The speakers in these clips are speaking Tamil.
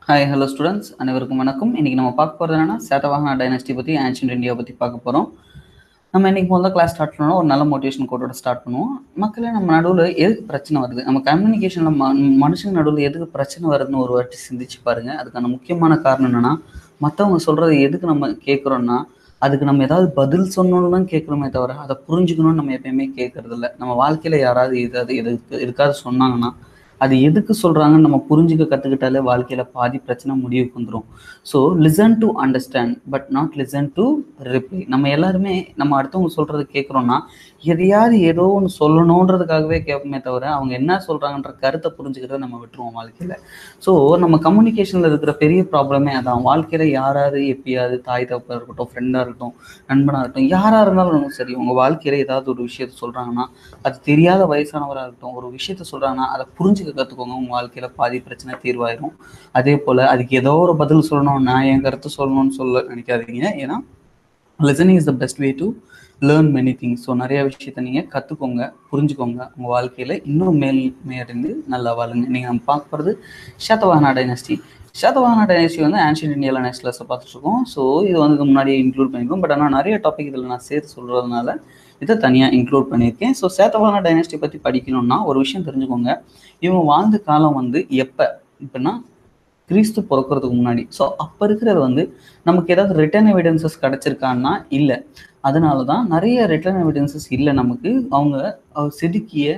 ஹாய் ஹலோ ஸ்டூடெண்ட்ஸ் அனைவருக்கும் வணக்கம் இன்னைக்கு நம்ம பார்க்க போகிறது என்னன்னா சேதவாகனா டைனஸ்டி பற்றி ஆன்ஷியன்ட் இந்தியா பற்றி பார்க்க போகிறோம் நம்ம இன்னைக்கு முதல்ல கிளாஸ் ஸ்டார்ட் பண்ணோம் ஒரு நல்ல மோட்டிவேஷன் கோட்டோட ஸ்டார்ட் பண்ணுவோம் மக்களே நம்ம நடுவில் எதுக்கு பிரச்சனை வருது நம்ம கம்யூனிகேஷனில் ம மனுஷங்க நடுவில் எதுக்கு பிரச்சனை வருதுன்னு ஒரு வாட்டி சிந்திச்சு பாருங்க அதுக்கான முக்கியமான காரணம் என்னன்னா மற்றவங்க சொல்கிறத எதுக்கு நம்ம கேட்குறோன்னா அதுக்கு நம்ம ஏதாவது பதில் சொன்னோன்னு தான் கேட்குறோமே தவிர அதை புரிஞ்சுக்கணும்னு நம்ம எப்பயுமே கேட்கறது இல்லை நம்ம வாழ்க்கையில் யாராவது எதாவது எதுக்கு எதுக்காவது சொன்னாங்கன்னா அது எதுக்கு சொல்கிறாங்கன்னு நம்ம புரிஞ்சுக்க கற்றுக்கிட்டாலே வாழ்க்கையில் பாதி பிரச்சனை முடிவுக்கு வந்துடும் so listen to understand but not listen to reply நம்ம எல்லாருமே நம்ம அடுத்தவங்க சொல்கிறத கேட்குறோன்னா எதையாவது ஏதோ ஒன்று சொல்லணுன்றதுக்காகவே கேட்போமே தவிர அவங்க என்ன சொல்கிறாங்கன்ற கருத்தை புரிஞ்சுக்கிறத நம்ம விட்டுருவோம் வாழ்க்கையில் ஸோ நம்ம கம்யூனிகேஷனில் இருக்கிற பெரிய ப்ராப்ளமே அதான் வாழ்க்கையில் யாராவது எப்பயாவது தாய் தப்பாக இருக்கட்டும் ஃப்ரெண்டாக இருக்கட்டும் நண்பனாக இருக்கட்டும் யாராக இருந்தாலும் சரி உங்கள் வாழ்க்கையில் ஏதாவது ஒரு விஷயத்த சொல்கிறாங்கன்னா அது தெரியாத வயசானவராக இருக்கட்டும் ஒரு விஷயத்த சொல்கிறாங்கன்னா அதை புரிஞ்சுக்க கற்றுக்கோங்க உங்கள் வாழ்க்கையில் பாதி பிரச்சனை தீர்வாயிரும் அதே போல் அதுக்கு ஏதோ ஒரு பதில் சொல்லணும் நான் என் கருத்து சொல்லணும்னு சொல்ல நினைக்காதீங்க ஏன்னா listening is the best way to learn many things so நிறைய விஷயத்த நீங்கள் கற்றுக்கோங்க புரிஞ்சுக்கோங்க உங்கள் வாழ்க்கையில் இன்னும் மேல் மேறிந்து நல்லா வாழுங்க நீங்கள் நம்ம பார்க்க போகிறது சதவாகனா டைனஸ்டி சதவாகனா டைனஸ்டி வந்து ஆன்ஷியன் இந்தியாவில் நெக்ஸ்ட் கிளாஸில் பார்த்துட்ருக்கோம் ஸோ இது வந்து முன்னாடியே இன்க்ளூட் பண்ணியிருக்கோம் பட் ஆனால் நிறைய டாபிக் இதில் நான் சேர்த்து சொல்கிறதுனால இதை தனியாக இன்க்ளூட் பண்ணியிருக்கேன் ஸோ சேத்தவாகனா டைனஸ்டி பற்றி படிக்கணும்னா ஒரு விஷயம் தெரிஞ்சுக்கோங்க இவங்க வாழ்ந்த காலம் வந்து எப்போ இப்போனா கிறிஸ்து பிறக்கிறதுக்கு முன்னாடி ஸோ அப்போ இருக்கிறது வந்து நமக்கு ஏதாவது ரிட்டர்ன் எவிடன்சஸ் கிடச்சிருக்கான்னா இல்லை அதனால தான் நிறைய ரிட்டர்ன் எவிடன்சஸ் இல்லை நமக்கு அவங்க செதுக்கிய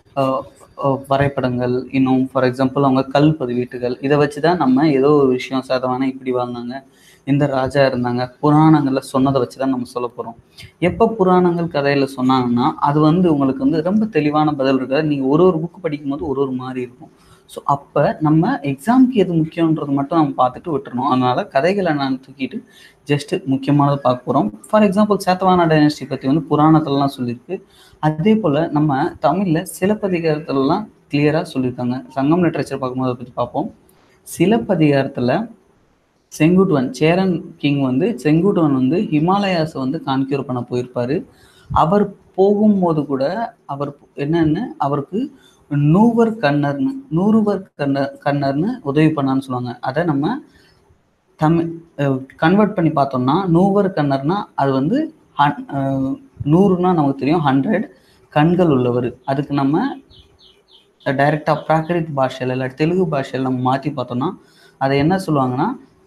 வரைபடங்கள் இன்னும் ஃபார் எக்ஸாம்பிள் அவங்க கல் பதிவீட்டுகள் இதை வச்சு தான் நம்ம ஏதோ ஒரு விஷயம் சேதவான இப்படி வாழ்ந்தாங்க இந்த ராஜா இருந்தாங்க புராணங்களில் சொன்னதை வச்சு தான் நம்ம சொல்ல போகிறோம் எப்போ புராணங்கள் கதையில் சொன்னாங்கன்னா அது வந்து உங்களுக்கு வந்து ரொம்ப தெளிவான பதில் இருக்காது நீங்கள் ஒரு ஒரு புக்கு படிக்கும்போது ஒரு ஒரு மாதிரி இருக்கும் ஸோ அப்போ நம்ம எக்ஸாமுக்கு எது முக்கியன்றது மட்டும் நம்ம பார்த்துட்டு விட்டுறணும் அதனால கதைகளை நான் தூக்கிட்டு ஜஸ்ட் முக்கியமானது பார்க்க போகிறோம் ஃபார் எக்ஸாம்பிள் சேத்தவானா டைனஸ்டி பற்றி வந்து புராணத்துலலாம் சொல்லியிருக்கு அதே போல் நம்ம தமிழில் சிலப்பதிகாரத்துலலாம் கிளியராக சொல்லியிருக்காங்க சங்கம் லிட்ரேச்சர் பார்க்கும்போது அதை பற்றி பார்ப்போம் சிலப்பதிகாரத்தில் செங்குட்டுவன் சேரன் கிங் வந்து செங்குட்டுவன் வந்து ஹிமாலயாஸை வந்து கான்கியூர் பண்ண போயிருப்பார் அவர் போகும்போது கூட அவர் என்னன்னு அவருக்கு நூவர் கண்ணர்னு நூறுவர் கண்ணர் கண்ணர்னு உதவி பண்ணான்னு சொல்லுவாங்க அதை நம்ம தமிழ் கன்வெர்ட் பண்ணி பார்த்தோம்னா நூவர் கண்ணர்னா அது வந்து நூறுனா நமக்கு தெரியும் ஹண்ட்ரட் கண்கள் உள்ளவர் அதுக்கு நம்ம டைரெக்டாக பிராகிருத் பாஷையில் இல்லை தெலுங்கு பாஷையில் நம்ம மாற்றி பார்த்தோம்னா அதை என்ன சொல்லுவாங்கன்னா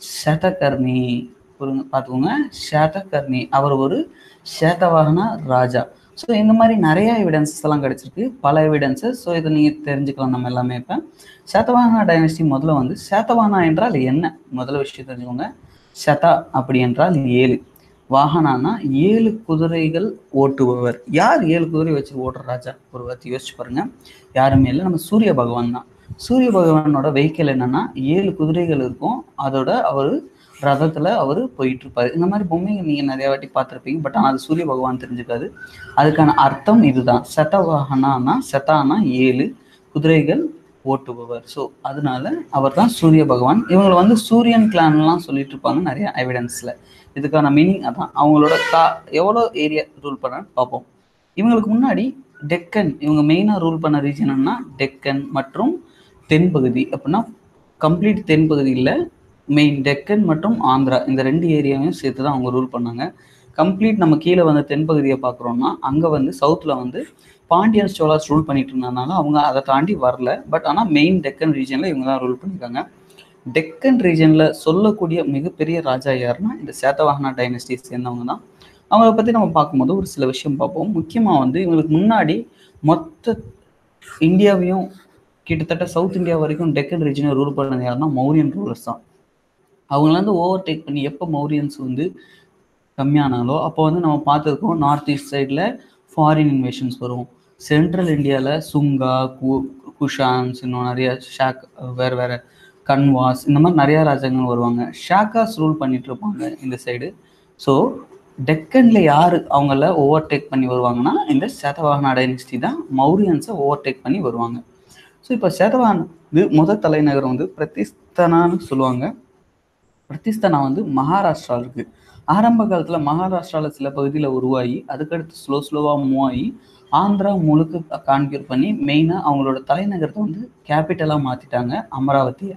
சதகர்ணி ஒரு பார்த்துக்கோங்க சேதகர்ணி அவர் ஒரு சேதவாகன ராஜா ஸோ இந்த மாதிரி நிறைய எவிடன்சஸ் எல்லாம் கிடச்சிருக்கு பல எவிடன்சஸ் ஸோ இதை நீங்கள் தெரிஞ்சுக்கலாம் நம்ம எல்லாமே இப்போ சேத்தவாகனா டைனஸ்டி முதல்ல வந்து சேத்தவாகனா என்றால் என்ன முதல்ல விஷயம் தெரிஞ்சுக்கோங்க சதா அப்படி என்றால் ஏழு வாகனானா ஏழு குதிரைகள் ஓட்டுபவர் யார் ஏழு குதிரை வச்சு ஓட்டுற ராஜா ஒரு வார்த்தை யோசிச்சு பாருங்க யாருமே இல்லை நம்ம சூரிய பகவான் தான் சூரிய பகவானோட வெஹிக்கிள் என்னன்னா ஏழு குதிரைகள் இருக்கும் அதோட அவர் ரதத்தில் அவர் போயிட்டு இருப்பாரு இந்த மாதிரி பொம்மைகள் நீங்கள் நிறைய வாட்டி பார்த்துருப்பீங்க பட் ஆனால் அது சூரிய பகவான் தெரிஞ்சுக்காது அதுக்கான அர்த்தம் இதுதான் சதவாகனானா சதானா ஏழு குதிரைகள் ஓட்டுபவர் ஸோ அதனால அவர் தான் சூரிய பகவான் இவங்களை வந்து சூரியன் கிளான்லாம் சொல்லிட்டு இருப்பாங்க நிறைய எவிடன்ஸில் இதுக்கான மீனிங் அதான் அவங்களோட கா எவ்வளோ ஏரியா ரூல் பண்ணான்னு பார்ப்போம் இவங்களுக்கு முன்னாடி டெக்கன் இவங்க மெயினாக ரூல் பண்ண ரீஜன் என்னன்னா டெக்கன் மற்றும் தென்பகுதி அப்படின்னா கம்ப்ளீட் தென்பகுதியில் மெயின் டெக்கன் மற்றும் ஆந்திரா இந்த ரெண்டு ஏரியாவையும் சேர்த்து தான் அவங்க ரூல் பண்ணாங்க கம்ப்ளீட் நம்ம கீழே வந்து தென்பகுதியை பார்க்குறோம்னா அங்கே வந்து சவுத்தில் வந்து பாண்டியன்ஸ் சோலாஸ் ரூல் பண்ணிட்டு இருந்ததுனால அவங்க அதை தாண்டி வரல பட் ஆனால் மெயின் டெக்கன் ரீஜனில் இவங்க தான் ரூல் பண்ணியிருக்காங்க டெக்கன் ரீஜனில் சொல்லக்கூடிய மிகப்பெரிய ராஜா யாருன்னா இந்த சேத்தவாகனா டைனஸ்டியை சேர்ந்தவங்க தான் அவங்கள பற்றி நம்ம பார்க்கும்போது ஒரு சில விஷயம் பார்ப்போம் முக்கியமாக வந்து இவங்களுக்கு முன்னாடி மொத்த இந்தியாவையும் கிட்டத்தட்ட சவுத் இந்தியா வரைக்கும் டெக்கன் ரீஜனை ரூல் பண்ணது யாருன்னா மௌரியன் ரூலர்ஸ் தான் அவங்கள வந்து ஓவர் டேக் பண்ணி எப்போ மௌரியன்ஸ் வந்து கம்மியானாலோ அப்போ வந்து நம்ம பார்த்துருக்கோம் நார்த் ஈஸ்ட் சைடில் ஃபாரின் இன்வேஷன்ஸ் வரும் சென்ட்ரல் இந்தியாவில் சுங்கா கு குஷான்ஸ் இன்னும் நிறைய ஷாக் வேறு வேறு கன்வாஸ் இந்த மாதிரி நிறையா ராஜாங்கள் வருவாங்க ஷாக்காஸ் ரூல் பண்ணிட்டு இருப்பாங்க இந்த சைடு ஸோ டெக்கனில் யார் அவங்கள ஓவர்டேக் பண்ணி வருவாங்கன்னா இந்த சேதவாகனா டைனஸ்டி தான் மௌரியன்ஸை ஓவர்டேக் பண்ணி வருவாங்க ஸோ இப்போ சேதவாகன் இது முதல் தலைநகரம் வந்து பிரதிஸ்தனான்னு சொல்லுவாங்க பிரதிஸ்தனா வந்து மகாராஷ்டிரா இருக்குது ஆரம்ப காலத்தில் மகாராஷ்டிராவில் சில பகுதியில் உருவாகி அதுக்கடுத்து ஸ்லோ ஸ்லோவாக மூவ் ஆகி ஆந்திரா முழுக்க கான்கியூர் பண்ணி மெயினாக அவங்களோட தலைநகரத்தை வந்து கேபிட்டலாக மாற்றிட்டாங்க அமராவதியை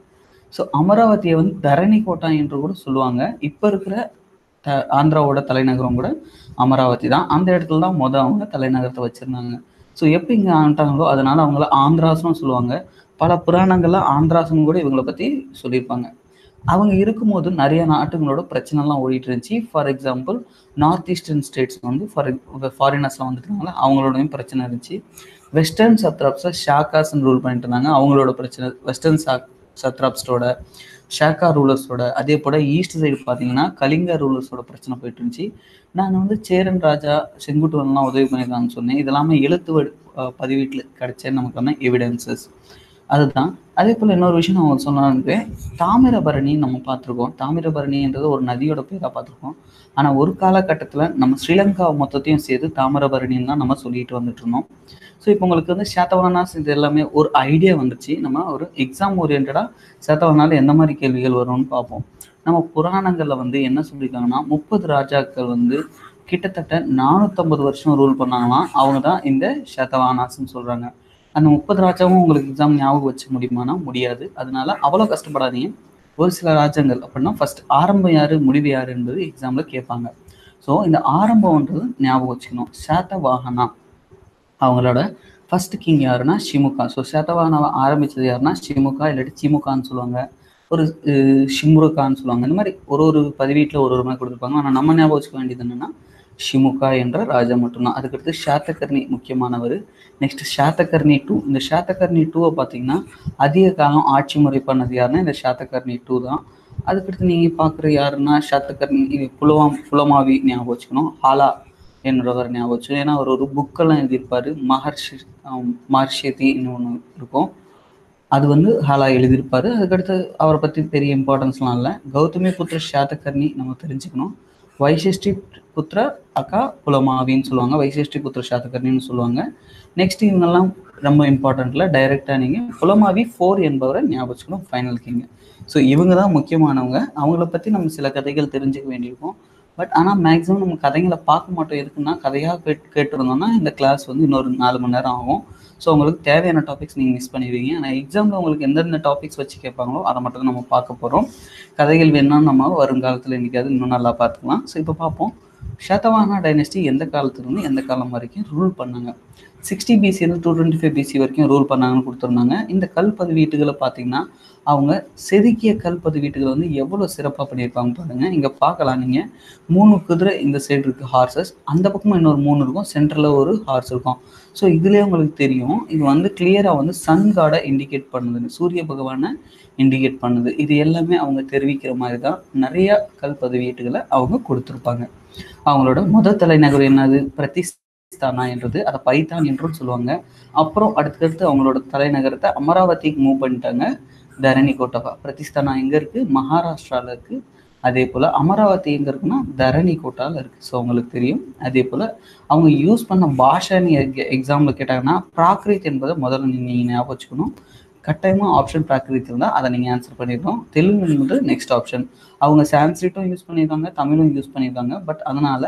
ஸோ அமராவதியை வந்து தரணி கோட்டா என்று கூட சொல்லுவாங்க இப்போ இருக்கிற த ஆந்திராவோட தலைநகரம் கூட அமராவதி தான் அந்த இடத்துல தான் மொதல் அவங்க தலைநகரத்தை வச்சுருந்தாங்க ஸோ எப்போ இங்கே ஆண்டாங்களோ அதனால அவங்கள ஆந்திராஸ்னு சொல்லுவாங்க பல புராணங்கள்ல ஆந்திராஸ்னு கூட இவங்களை பற்றி சொல்லியிருப்பாங்க அவங்க இருக்கும்போது நிறைய நாட்டுங்களோட பிரச்சனைலாம் ஓடிட்டு இருந்துச்சு for example north eastern states வந்து ஃபார் ஃபாரினர்ஸ்லாம் வந்துருக்காங்களா அவங்களோடயும் பிரச்சனை இருந்துச்சு வெஸ்டர்ன் சத்ராப்ஸை ஷாக்காஸ்ன்னு ரூல் பண்ணிட்டு இருந்தாங்க அவங்களோட பிரச்சனை வெஸ்டர்ன் சா சத்ராப்ஸோட ஷாக்கா ரூலர்ஸோட அதே போல் ஈஸ்ட் சைடு பார்த்தீங்கன்னா கலிங்க ரூலர்ஸோட பிரச்சனை போயிட்டு இருந்துச்சு நான் வந்து சேரன் ராஜா செங்குட்டுவன்லாம் உதவி பண்ணியிருக்காங்கன்னு சொன்னேன் இதெல்லாமே எழுத்து வடி- அஹ் பதிவீட்டில் கிடைச்ச நமக்கான எவிடன்சஸ் அதுதான் அதே போல் இன்னொரு விஷயம் நான் உங்களுக்கு சொன்னாங்க தாமிரபரணி நம்ம பார்த்துருக்கோம் தாமிரபரணின்றது ஒரு நதியோட பேராக பார்த்துருக்கோம் ஆனால் ஒரு காலகட்டத்தில் நம்ம ஸ்ரீலங்கா மொத்தத்தையும் சேர்த்து தாமிரபரணின்னு தான் நம்ம சொல்லிட்டு வந்துட்டு இருந்தோம் ஸோ இப்போ உங்களுக்கு வந்து சேத்தவனாஸ் இது எல்லாமே ஒரு ஐடியா வந்துச்சு நம்ம ஒரு எக்ஸாம் ஓரியன்டாக சேத்தவனால எந்த மாதிரி கேள்விகள் வரும்னு பார்ப்போம் நம்ம புராணங்களில் வந்து என்ன சொல்லியிருக்காங்கன்னா முப்பது ராஜாக்கள் வந்து கிட்டத்தட்ட நானூற்றம்பது வருஷம் ரூல் பண்ணாங்களாம் அவங்க தான் இந்த சேத்தவானாஸ்ன்னு சொல்கிறாங்க அந்த முப்பது ராஜாவும் உங்களுக்கு எக்ஸாம் ஞாபகம் வச்சுக்க முடியுமானா முடியாது அதனால அவ்வளோ கஷ்டப்படாதீங்க ஒரு சில ராஜ்யங்கள் அப்படின்னா ஃபர்ஸ்ட் ஆரம்பம் யாரு முடிவு யாரு என்பது எக்ஸாம்ல கேட்பாங்க ஸோ இந்த ஆரம்பம்ன்றது ஞாபகம் வச்சுக்கணும் சேத்தவாகனா அவங்களோட ஃபர்ஸ்ட் கிங் யாருன்னா ஷிமுகா ஸோ சேத்தவாகனாவை ஆரம்பிச்சது யாருன்னா ஷிமுகா இல்லாட்டி சிமுகான்னு சொல்லுவாங்க ஒரு அஹ், ஷிம்ருகான்னு சொல்லுவாங்க இந்த மாதிரி ஒரு ஒரு பதிவீட்டில் ஒரு ஒரு மாதிரி கொடுத்துருப்பாங்க ஆனால் நம்ம ஞாபகம் வச்சுக்க வேண்டியது என்னன்னா ஷிமுகா என்ற ராஜா மட்டும்தான் அதுக்கடுத்து ஷாத்தகர்ணி முக்கியமானவர் நெக்ஸ்ட் ஷாத்தகர்ணி டூ இந்த ஷாத்தகர்ணி டூவை பார்த்தீங்கன்னா அதிக காலம் ஆட்சி முறை பண்ணது யாருன்னா இந்த ஷாத்தகர்ணி டூ தான் அதுக்கடுத்து நீங்கள் பார்க்குற யாருன்னா ஷாத்தகர்ணி இது புலவாம் புலமாவி ஞாபகம் வச்சுக்கணும் ஹாலா என்றவர் ஞாபகம் வச்சுக்கணும் ஏன்னா அவர் ஒரு புக்கெல்லாம் எழுதியிருப்பாரு மகர்ஷி ஆம், மகர்ஷியத்தின்னு ஒன்று இருக்கும் அது வந்து ஹாலா எழுதியிருப்பாரு அதுக்கடுத்து அவரை பற்றி பெரிய இம்பார்ட்டன்ஸ்லாம் இல்லை கௌதமி புத்திர ஷாத்தகர்ணி நம்ம தெரிஞ்சுக்கணும் வைசிஷ்டி புத்திர அக்கா புலமாவின்னு சொல்லுவாங்க வைசிஷ்டி புத்திர சாத்தகர்ணின்னு சொல்லுவாங்க நெக்ஸ்ட் இவங்கெல்லாம் ரொம்ப இம்பார்ட்டண்ட்ல டைரெக்டாக நீங்கள் புலமாவி ஃபோர் என்பவரை ஞாபகம் வச்சுக்கணும் ஃபைனல் கிங் ஸோ இவங்க தான் முக்கியமானவங்க அவங்கள பற்றி நம்ம சில கதைகள் தெரிஞ்சுக்க வேண்டியிருக்கும் பட் ஆனால் மேக்ஸிமம் நம்ம கதைகளை பார்க்க மாட்டோம் எதுக்குன்னா கதையாக கேட் கேட்டிருந்தோம்னா இந்த கிளாஸ் வந்து இன்னொரு நாலு மணி நேரம் ஆகும் ஸோ உங்களுக்கு தேவையான டாபிக்ஸ் நீங்கள் மிஸ் பண்ணிடுவீங்க ஆனால் எக்ஸாமில் உங்களுக்கு எந்தெந்த டாபிக்ஸ் வச்சு கேட்பாங்களோ அதை மட்டும் தான் நம்ம பார்க்க போகிறோம் கதைகள் வேணும்னா நம்ம வருங்காலத்தில் என்னைக்காவது இன்னும் நல்லா பார்த்துக்கலாம் ஸோ இப்போ பார்ப்போம் ஷதவானா டைனஸ்டி எந்த காலத்துலேருந்து எந்த காலம் வரைக்கும் ரூல் பண்ணாங்க சிக்ஸ்டி பிசிலேருந்து டூ டுவெண்ட்டி ஃபைவ் பிசி வரைக்கும் ரூல் பண்ணாங்கன்னு கொடுத்துருந்தாங்க இந்த கல்பது வீட்டுகளை பார்த்தீங்கன்னா அவங்க செதுக்கிய கல்பது வீட்டுகளை வந்து எவ்வளோ சிறப்பாக பண்ணியிருப்பாங்க பாருங்க இங்கே பார்க்கலாம் நீங்கள் மூணு குதிரை இந்த சைடு இருக்குது ஹார்சஸ் அந்த பக்கமும் இன்னொரு மூணு இருக்கும் சென்டரில் ஒரு ஹார்ஸ் இருக்கும் ஸோ இதுலேயே உங்களுக்கு தெரியும் இது வந்து கிளியராக வந்து சன் காடை இண்டிகேட் பண்ணுது சூரிய பகவானை இண்டிகேட் பண்ணுது இது எல்லாமே அவங்க தெரிவிக்கிற மாதிரி தான் நிறைய கல்பது வீட்டுகளை அவங்க கொடுத்துருப்பாங்க அவங்களோட முதல் தலைநகர் என்னது பிரதிஸ்தானா என்றது அதை பைத்தான் என்றும் சொல்லுவாங்க அப்புறம் அடுத்தடுத்து அவங்களோட தலைநகரத்தை அமராவதிக்கு மூவ் பண்ணிட்டாங்க தரணி கோட்டவா பிரதிஸ்தானா எங்க இருக்கு மகாராஷ்டிரால இருக்கு அதே போல அமராவதி எங்க இருக்குன்னா தரணி கோட்டால இருக்கு ஸோ உங்களுக்கு தெரியும் அதே போல அவங்க யூஸ் பண்ண பாஷான்னு எக்ஸாம்ல கேட்டாங்கன்னா பிராக்ரித் என்பதை முதல்ல நீங்க ஞாபகம் வச்சுக்கணும் கட்டாயமா ஆப்ஷன் பிராக்ரித் இருந்தால் அதை நீங்கள் ஆன்சர் பண்ணிடணும் தெலுங்கு வந்து நெக்ஸ்ட் ஆப்ஷன் அவங்க சான்ஸ்கிரிட்டும் யூஸ் பண்ணியிருக்காங்க தமிழும் யூஸ் பண்ணியிருக்காங்க பட் அதனால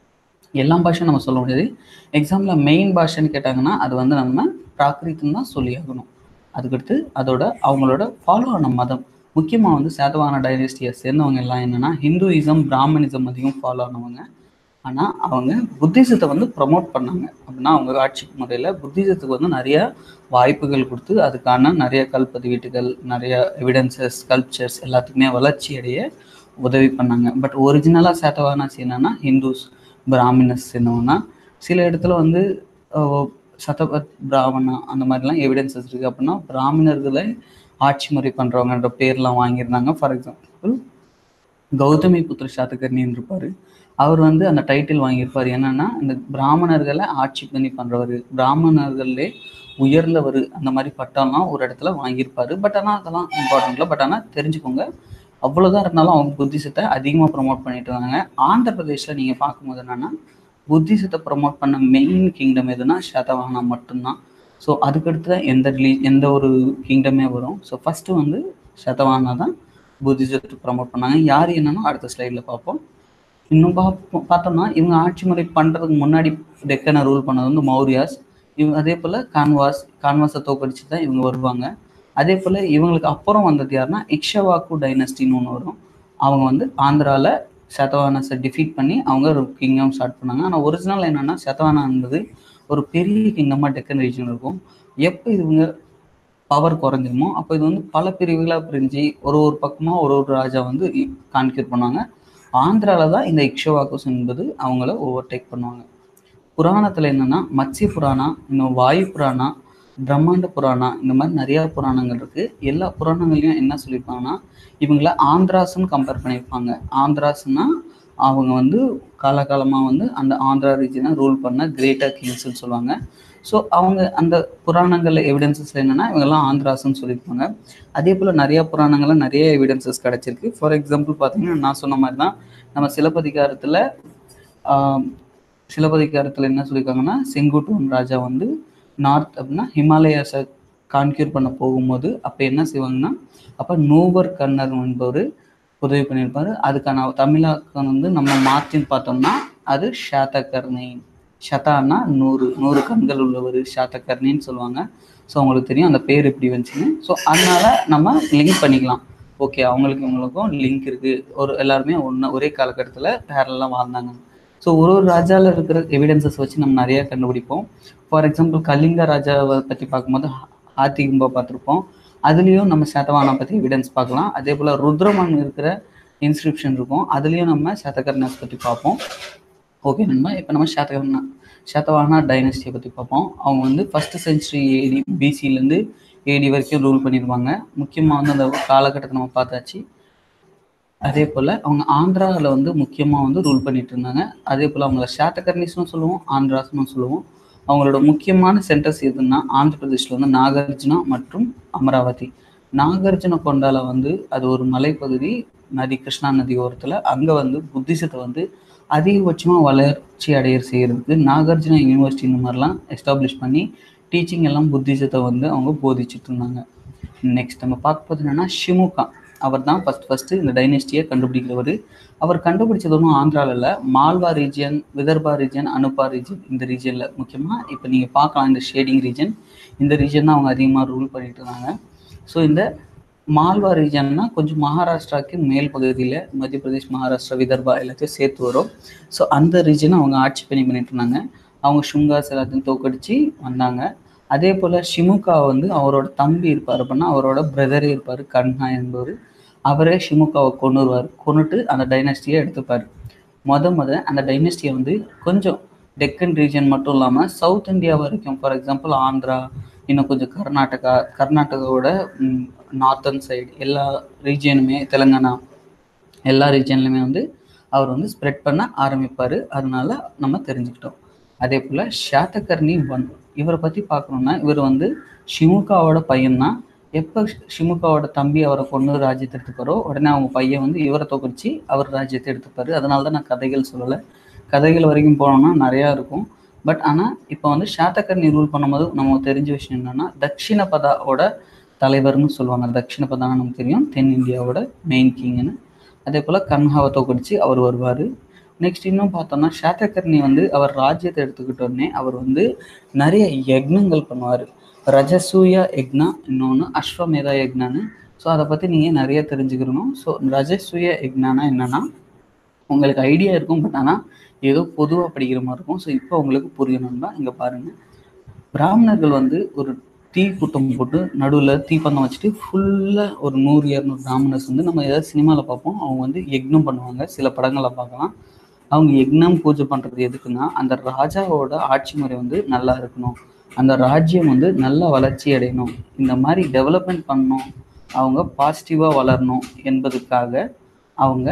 எல்லா பாஷையும் நம்ம சொல்ல முடியாது எக்ஸாமில் மெயின் பாஷைன்னு கேட்டாங்கன்னா அது வந்து நம்ம பிராக்ரித்துன்னு தான் சொல்லி ஆகணும் அதுக்கடுத்து அதோட அவங்களோட ஃபாலோ ஆன மதம் முக்கியமாக வந்து சேதவான டைனஸ்டியை சேர்ந்தவங்க எல்லாம் என்னன்னா ஹிந்துயிசம் பிராமணிசம் அதிகம் ஃபாலோ ஆனவங்க ஆனால் அவங்க புத்திசத்தை வந்து ப்ரமோட் பண்ணாங்க அப்படின்னா அவங்க ஆட்சி முறையில் புத்திசத்துக்கு வந்து நிறைய வாய்ப்புகள் கொடுத்து அதுக்கான நிறைய கல்பதிவீட்டுகள் நிறைய எவிடன்சஸ் கல்ச்சர்ஸ் எல்லாத்துக்குமே வளர்ச்சி அடைய உதவி பண்ணாங்க பட் ஒரிஜினலாக சேத்தவானாஸ் என்னன்னா ஹிந்துஸ் பிராமினஸ் என்னன்னா சில இடத்துல வந்து அஹ், சதபத் பிராமணா அந்த மாதிரிலாம் எவிடன்சஸ் இருக்குது அப்படின்னா பிராமணர்களை ஆட்சி முறை பண்ணுறவங்கன்ற பேர்லாம் வாங்கியிருந்தாங்க ஃபார் எக்ஸாம்பிள் கௌதமி புத்திர சாத்தகர்ணின்னு இருப்பார் அவர் வந்து அந்த டைட்டில் வாங்கியிருப்பார் என்னன்னா இந்த பிராமணர்களை ஆட்சி பண்ணி பண்ணுறவர் பிராமணர்களே உயர்ந்தவர் அந்த மாதிரி பட்டம்லாம் ஒரு இடத்துல வாங்கியிருப்பாரு பட் ஆனால் அதெல்லாம் இம்பார்ட்டன்ட் இல்லை பட் ஆனால் தெரிஞ்சுக்கோங்க அவ்வளோதான் இருந்தாலும் அவங்க புத்திசத்தை அதிகமாக ப்ரொமோட் பண்ணிட்டு இருந்தாங்க ஆந்திர பிரதேஷில் நீங்கள் பார்க்கும்போது என்னன்னா புத்திசத்தை ப்ரொமோட் பண்ண மெயின் கிங்டம் எதுனா சதவாகனா மட்டும்தான் ஸோ அதுக்கடுத்து தான் எந்த ரிலீ எந்த ஒரு கிங்டமே வரும் ஸோ ஃபஸ்ட்டு வந்து சதவாகனா தான் புத்திசத்தை ப்ரமோட் பண்ணாங்க யார் என்னன்னா அடுத்த ஸ்லைடில் பார்ப்போம் இன்னும் பார்ப்போம் பார்த்தோம்னா இவங்க ஆட்சி முறை பண்ணுறதுக்கு முன்னாடி டெக்கனை ரூல் பண்ணது வந்து மௌரியாஸ் இவங்க அதே போல் கான்வாஸ் கான்வாஸை தோக்கடிச்சு தான் இவங்க வருவாங்க அதே போல் இவங்களுக்கு அப்புறம் வந்தது யாருன்னா இக்ஷவாக்கு டைனஸ்டின்னு ஒன்று வரும் அவங்க வந்து ஆந்திராவில் சதவானஸை டிஃபீட் பண்ணி அவங்க ஒரு கிங்டம் ஸ்டார்ட் பண்ணாங்க ஆனால் ஒரிஜினல் என்னென்னா சதவானா என்பது ஒரு பெரிய கிங்டமாக டெக்கன் ரீஜன் இருக்கும் எப்போ இவங்க பவர் குறைஞ்சிருமோ அப்போ இது வந்து பல பிரிவுகளாக பிரிஞ்சு ஒரு ஒரு பக்கமாக ஒரு ஒரு ராஜா வந்து கான்கியூர் பண்ணுவாங்க ஆந்திராவில் தான் இந்த இக்ஷவாக்குஸ் என்பது அவங்கள ஓவர்டேக் பண்ணுவாங்க புராணத்தில் என்னென்னா மத்ஸ்ய புராணா இன்னும் வாயு புராணா பிரம்மாண்ட புராணா இந்த மாதிரி நிறையா புராணங்கள் இருக்குது எல்லா புராணங்களையும் என்ன சொல்லியிருப்பாங்கன்னா இவங்கள ஆந்திராஸ்ன்னு கம்பேர் பண்ணியிருப்பாங்க ஆந்திராஸ்னா அவங்க வந்து காலகாலமாக வந்து அந்த ஆந்திரா ரீஜனை ரூல் பண்ண கிரேட்டர் கிங்ஸ்ன்னு சொல்லுவாங்க ஸோ அவங்க அந்த புராணங்களில் எவிடன்சஸ் என்னென்னா இவங்கெல்லாம் ஆந்திராஸ்ன்னு சொல்லியிருப்பாங்க அதே போல் நிறையா புராணங்களில் நிறைய எவிடன்சஸ் கிடச்சிருக்கு ஃபார் எக்ஸாம்பிள் பார்த்தீங்கன்னா நான் சொன்ன மாதிரி தான் நம்ம சிலப்பதிகாரத்தில் சிலப்பதிகாரத்தில் என்ன சொல்லியிருக்காங்கன்னா செங்குட்டுவன் ராஜா வந்து நார்த் அப்படின்னா ஹிமாலயாஸை கான்கியூர் பண்ண போகும்போது அப்போ என்ன செய்வாங்கன்னா அப்போ நூவர் கண்ணர் என்பவர் உதவி பண்ணியிருப்பாரு அதுக்கான தமிழாக்கம் வந்து நம்ம மாற்றின்னு பார்த்தோம்னா அது ஷாத்தகர்ணை ஷதான்னா நூறு நூறு கண்கள் உள்ளவர் ஷாத்தகர்ணின்னு சொல்லுவாங்க ஸோ அவங்களுக்கு தெரியும் அந்த பேர் எப்படி வந்துச்சுன்னு ஸோ அதனால நம்ம லிங்க் பண்ணிக்கலாம் ஓகே அவங்களுக்கு இவங்களுக்கும் லிங்க் இருக்குது ஒரு எல்லாருமே ஒன்று ஒரே காலகட்டத்தில் பேரலாம் வாழ்ந்தாங்க ஸோ ஒரு ஒரு ராஜாவில் இருக்கிற எவிடன்சஸ் வச்சு நம்ம நிறைய கண்டுபிடிப்போம் ஃபார் எக்ஸாம்பிள் கலிங்க ராஜாவை பற்றி பார்க்கும்போது ஆத்திகும்பா பார்த்துருப்போம் அதுலேயும் நம்ம சதவானா பற்றி எவிடன்ஸ் பார்க்கலாம் அதே போல் ருத்ரமன் இருக்கிற இன்ஸ்கிரிப்ஷன் இருக்கும் அதுலேயும் நம்ம சதகர்ணஸ் பற்றி பார்ப்போம் ஓகே நம்ம இப்போ நம்ம சதகர்ணா சதவானா டைனஸ்டியை பற்றி பார்ப்போம் அவங்க வந்து ஃபஸ்ட்டு சென்ச்சுரி ஏடி பிசிலேருந்து ஏடி வரைக்கும் ரூல் பண்ணியிருப்பாங்க முக்கியமாக வந்து அந்த காலகட்டத்தை நம்ம பார்த்தாச்சு அதே போல் அவங்க ஆந்திராவில் வந்து முக்கியமாக வந்து ரூல் பண்ணிட்டு இருந்தாங்க அதே போல் அவங்கள ஷாத்தகர்னிஸ்னு சொல்லுவோம் ஆந்திராஸ்னு சொல்லுவோம் அவங்களோட முக்கியமான சென்டர்ஸ் எதுன்னா ஆந்திர பிரதேஷில் வந்து நாகார்ஜுனா மற்றும் அமராவதி நாகார்ஜுன கொண்டால வந்து அது ஒரு மலைப்பகுதி நதி கிருஷ்ணா நதி ஓரத்தில் அங்கே வந்து புத்திசத்தை வந்து அதிகபட்சமாக வளர்ச்சி அடைய செய்கிறதுக்கு நாகார்ஜுனா யூனிவர்சிட்டி இந்த மாதிரிலாம் எஸ்டாப்ளிஷ் பண்ணி டீச்சிங் எல்லாம் புத்திசத்தை வந்து அவங்க போதிச்சுட்டு இருந்தாங்க நெக்ஸ்ட் நம்ம பார்க்க போது என்னன்னா ஷிமுகா அவர் தான் ஃபஸ்ட் ஃபஸ்ட்டு இந்த டைனஸ்டியை கண்டுபிடிக்கிறவர் அவர் கண்டுபிடிச்சது ஒன்றும் ஆந்திராவில் இல்லை Malwa region Vidarbha region Anupa region இந்த ரீஜனில் முக்கியமாக இப்போ நீங்கள் பார்க்கலாம் இந்த ஷேடிங் ரீஜன் இந்த ரீஜன் தான் அவங்க அதிகமாக ரூல் பண்ணிட்டு இருந்தாங்க ஸோ இந்த மால்வா ரீஜன்னா கொஞ்சம் மகாராஷ்டிராவுக்கு மேல் பகுதியில் மத்திய பிரதேஷ் மகாராஷ்டிரா விதர்பா எல்லாத்தையும் சேர்த்து வரும் ஸோ அந்த ரீஜனை அவங்க ஆட்சி பண்ணி பண்ணிட்டு இருந்தாங்க அவங்க ஷுங்காஸ் எல்லாத்தையும் தோக்கடிச்சு வந்தாங்க அதே போல் ஷிமுகா வந்து அவரோட தம்பி இருப்பார் அப்படின்னா அவரோட பிரதரே இருப்பார் கன்ஹா என்பவர் அவரே ஷிமுகாவை கொண்டு வருவார் கொண்டுட்டு அந்த டைனஸ்டியை எடுத்துப்பார் மொத முத அந்த டைனஸ்டியை வந்து கொஞ்சம் டெக்கன் ரீஜன் மட்டும் இல்லாமல் சவுத் இந்தியா வரைக்கும் ஃபார் எக்ஸாம்பிள் ஆந்திரா இன்னும் கொஞ்சம் கர்நாடகா கர்நாடகாவோட நார்த்தன் சைடு எல்லா ரீஜியனுமே தெலுங்கானா எல்லா ரீஜன்லையுமே வந்து அவர் வந்து ஸ்ப்ரெட் பண்ண ஆரம்பிப்பார் அதனால நம்ம தெரிஞ்சுக்கிட்டோம் அதே போல் ஷாத்தகர்ணி ஒன் இவரை பற்றி பார்க்கணுன்னா இவர் வந்து ஷிமுகாவோட பையன்தான் எப்போ ஷிமுகாவோட தம்பி அவரை கொண்டு ராஜ்யத்தை எடுத்துப்பாரோ உடனே அவங்க பையன் வந்து இவரை தோக்கடிச்சு அவர் ராஜ்யத்தை எடுத்துப்பாரு அதனால தான் நான் கதைகள் சொல்லலை கதைகள் வரைக்கும் போனோம்னா நிறையா இருக்கும் பட் ஆனால் இப்போ வந்து ஷாத்தகர்ணி ரூல் பண்ணும்போது நமக்கு தெரிஞ்ச விஷயம் என்னென்னா தக்ஷிணபதாவோட தலைவர்னு சொல்லுவாங்க தக்ஷிணபதான்னு நமக்கு தெரியும் தென் இந்தியாவோட மெயின் கிங்னு அதே போல் கன்ஹாவை தோக்கடிச்சு அவர் வருவார் நெக்ஸ்ட் இன்னும் பார்த்தோம்னா ஷாத்தகர்ணி வந்து அவர் ராஜ்யத்தை எடுத்துக்கிட்ட உடனே அவர் வந்து நிறைய யக்னங்கள் பண்ணுவார் ரஜசூய யக்னா இன்னொன்று அஸ்வமேதா யக்னான்னு ஸோ அதை பற்றி நீங்கள் நிறைய தெரிஞ்சுக்கணும் ஸோ ரஜசூய யக்னானா என்னென்னா உங்களுக்கு ஐடியா இருக்கும் பட் ஆனால் ஏதோ பொதுவாக படிக்கிற மாதிரி இருக்கும் ஸோ இப்போ உங்களுக்கு புரியணும்னா இங்கே பாருங்கள் பிராமணர்கள் வந்து ஒரு தீ கூட்டம் போட்டு நடுவில் தீப்பந்தம் வச்சுட்டு ஃபுல்லாக ஒரு நூறு இரநூறு பிராமணர்ஸ் வந்து நம்ம ஏதாவது சினிமாவில் பார்ப்போம் அவங்க வந்து யக்னம் பண்ணுவாங்க சில படங்களை பார்க்கலாம் அவங்க யக்னம் பூஜை பண்ணுறது எதுக்குன்னா அந்த ராஜாவோட ஆட்சி முறை வந்து நல்லா இருக்கணும் அந்த ராஜ்யம் வந்து நல்ல வளர்ச்சி அடையணும் இந்த மாதிரி டெவலப்மெண்ட் பண்ணணும் அவங்க பாசிட்டிவாக வளரணும் என்பதுக்காக அவங்க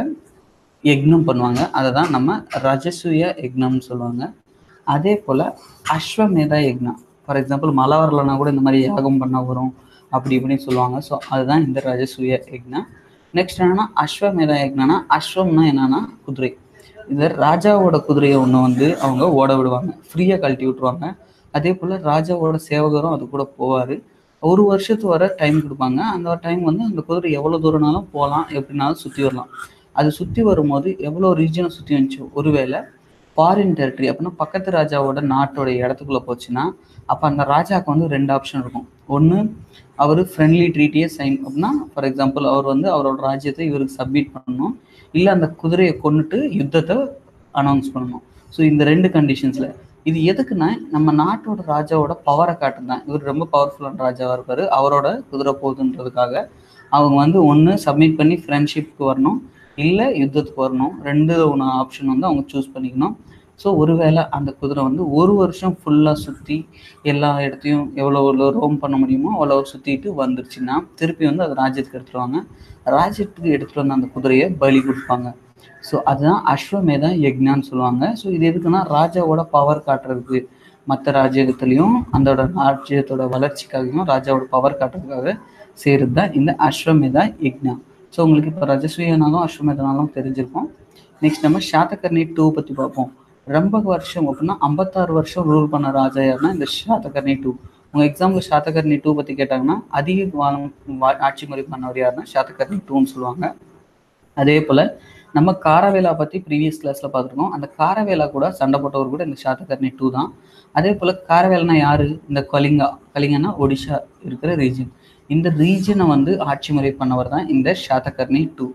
யக்னம் பண்ணுவாங்க அதை தான் நம்ம ரஜசூய யக்னம்னு சொல்லுவாங்க அதே போல் அஸ்வமேதா யக்னம் ஃபார் எக்ஸாம்பிள் மழை வரலன்னா கூட இந்த மாதிரி யாகம் பண்ண வரும் அப்படி இப்படின்னு சொல்லுவாங்க ஸோ அதுதான் இந்த ரஜசூய யக்னா நெக்ஸ்ட் என்னன்னா அஸ்வமேதா யக்னா அஸ்வம்னா என்னன்னா குதிரை இந்த ராஜாவோட குதிரையை ஒன்று வந்து அவங்க ஓட விடுவாங்க ஃப்ரீயாக கழட்டி விட்ருவாங்க அதே போல் ராஜாவோட சேவகரும் அது கூட போவார் ஒரு வருஷத்து வர டைம் கொடுப்பாங்க அந்த டைம் வந்து அந்த குதிரை எவ்வளோ தூரம்னாலும் போகலாம் எப்படினாலும் சுற்றி வரலாம் அது சுற்றி வரும்போது எவ்வளோ ரீஜனை சுற்றி வந்துச்சு ஒருவேளை ஃபாரின் டெரிட்டரி அப்படின்னா பக்கத்து ராஜாவோட நாட்டோட இடத்துக்குள்ளே போச்சுன்னா அப்போ அந்த ராஜாவுக்கு வந்து ரெண்டு ஆப்ஷன் இருக்கும் ஒன்று அவர் ஃப்ரெண்ட்லி ட்ரீட்டியை சைன் அப்படின்னா ஃபார் எக்ஸாம்பிள் அவர் வந்து அவரோட ராஜ்யத்தை இவருக்கு சப்மிட் பண்ணணும் இல்லை அந்த குதிரையை கொண்டுட்டு யுத்தத்தை அனௌன்ஸ் பண்ணணும் ஸோ இந்த ரெண்டு கண்டிஷன்ஸில் இது எதுக்குன்னா நம்ம நாட்டோட ராஜாவோட பவரை காட்டுதான் இவர் ரொம்ப பவர்ஃபுல்லான ராஜாவாக இருப்பார் அவரோட குதிரை போகுதுன்றதுக்காக அவங்க வந்து ஒன்று சப்மிட் பண்ணி ஃப்ரெண்ட்ஷிப்க்கு வரணும் இல்லை யுத்தத்துக்கு வரணும் ரெண்டு ஒன்று ஆப்ஷன் வந்து அவங்க சூஸ் பண்ணிக்கணும் ஸோ ஒருவேளை அந்த குதிரை வந்து ஒரு வருஷம் ஃபுல்லாக சுற்றி எல்லா இடத்தையும் எவ்வளோ எவ்வளோ ரோம் பண்ண முடியுமோ அவ்வளோ சுற்றிட்டு வந்துருச்சுன்னா திருப்பி வந்து அது ராஜ்யத்துக்கு எடுத்துருவாங்க ராஜ்யத்துக்கு எடுத்துகிட்டு வந்து அந்த குதிரையை பலி கொடுப்பாங்க ஸோ அதுதான் அஸ்வமேதா யக்ஞான்னு சொல்லுவாங்க ஸோ இது எதுக்குன்னா ராஜாவோட பவர் காட்டுறதுக்கு மற்ற ராஜ்யத்துலேயும் அதோட ராஜ்யத்தோட வளர்ச்சிக்காகவும் ராஜாவோட பவர் காட்டுறதுக்காக செய்கிறது தான் இந்த அஸ்வமேதா யக்ஞா ஸோ உங்களுக்கு இப்போ ரஜஸ்வீயனாலும் அஸ்வமேதனாலும் தெரிஞ்சிருக்கும் நெக்ஸ்ட் நம்ம சாத்தகர்ணி டூ பற்றி பார்ப்போம் ரொம்ப வருஷம் அப்படின்னா ஐம்பத்தாறு வருஷம் ரூல் பண்ண ராஜா யாருன்னா இந்த சாத்தகர்ணி டூ உங்கள் எக்ஸாம்பிள் சாத்தகர்ணி டூ பற்றி கேட்டாங்கன்னா அதிக காலம் வா- ஆட்சி முறை பண்ணவர் யாருன்னா சாத்தகர்ணி டூன்னு சொல்லுவாங்க அதே போல் நம்ம காரவேலா பற்றி ப்ரீவியஸ் கிளாஸில் பார்த்துருக்கோம் அந்த காரவேலா கூட சண்டை போட்டவர் கூட இந்த சாத்தகர்ணி டூ தான் அதே போல் காரவேலனா யார் இந்த கலிங்கா கலிங்கனா ஒடிஷா இருக்கிற ரீஜன் இந்த ரீஜனை வந்து ஆட்சி முறை பண்ணவர் தான் இந்த சாத்தகர்ணி டூ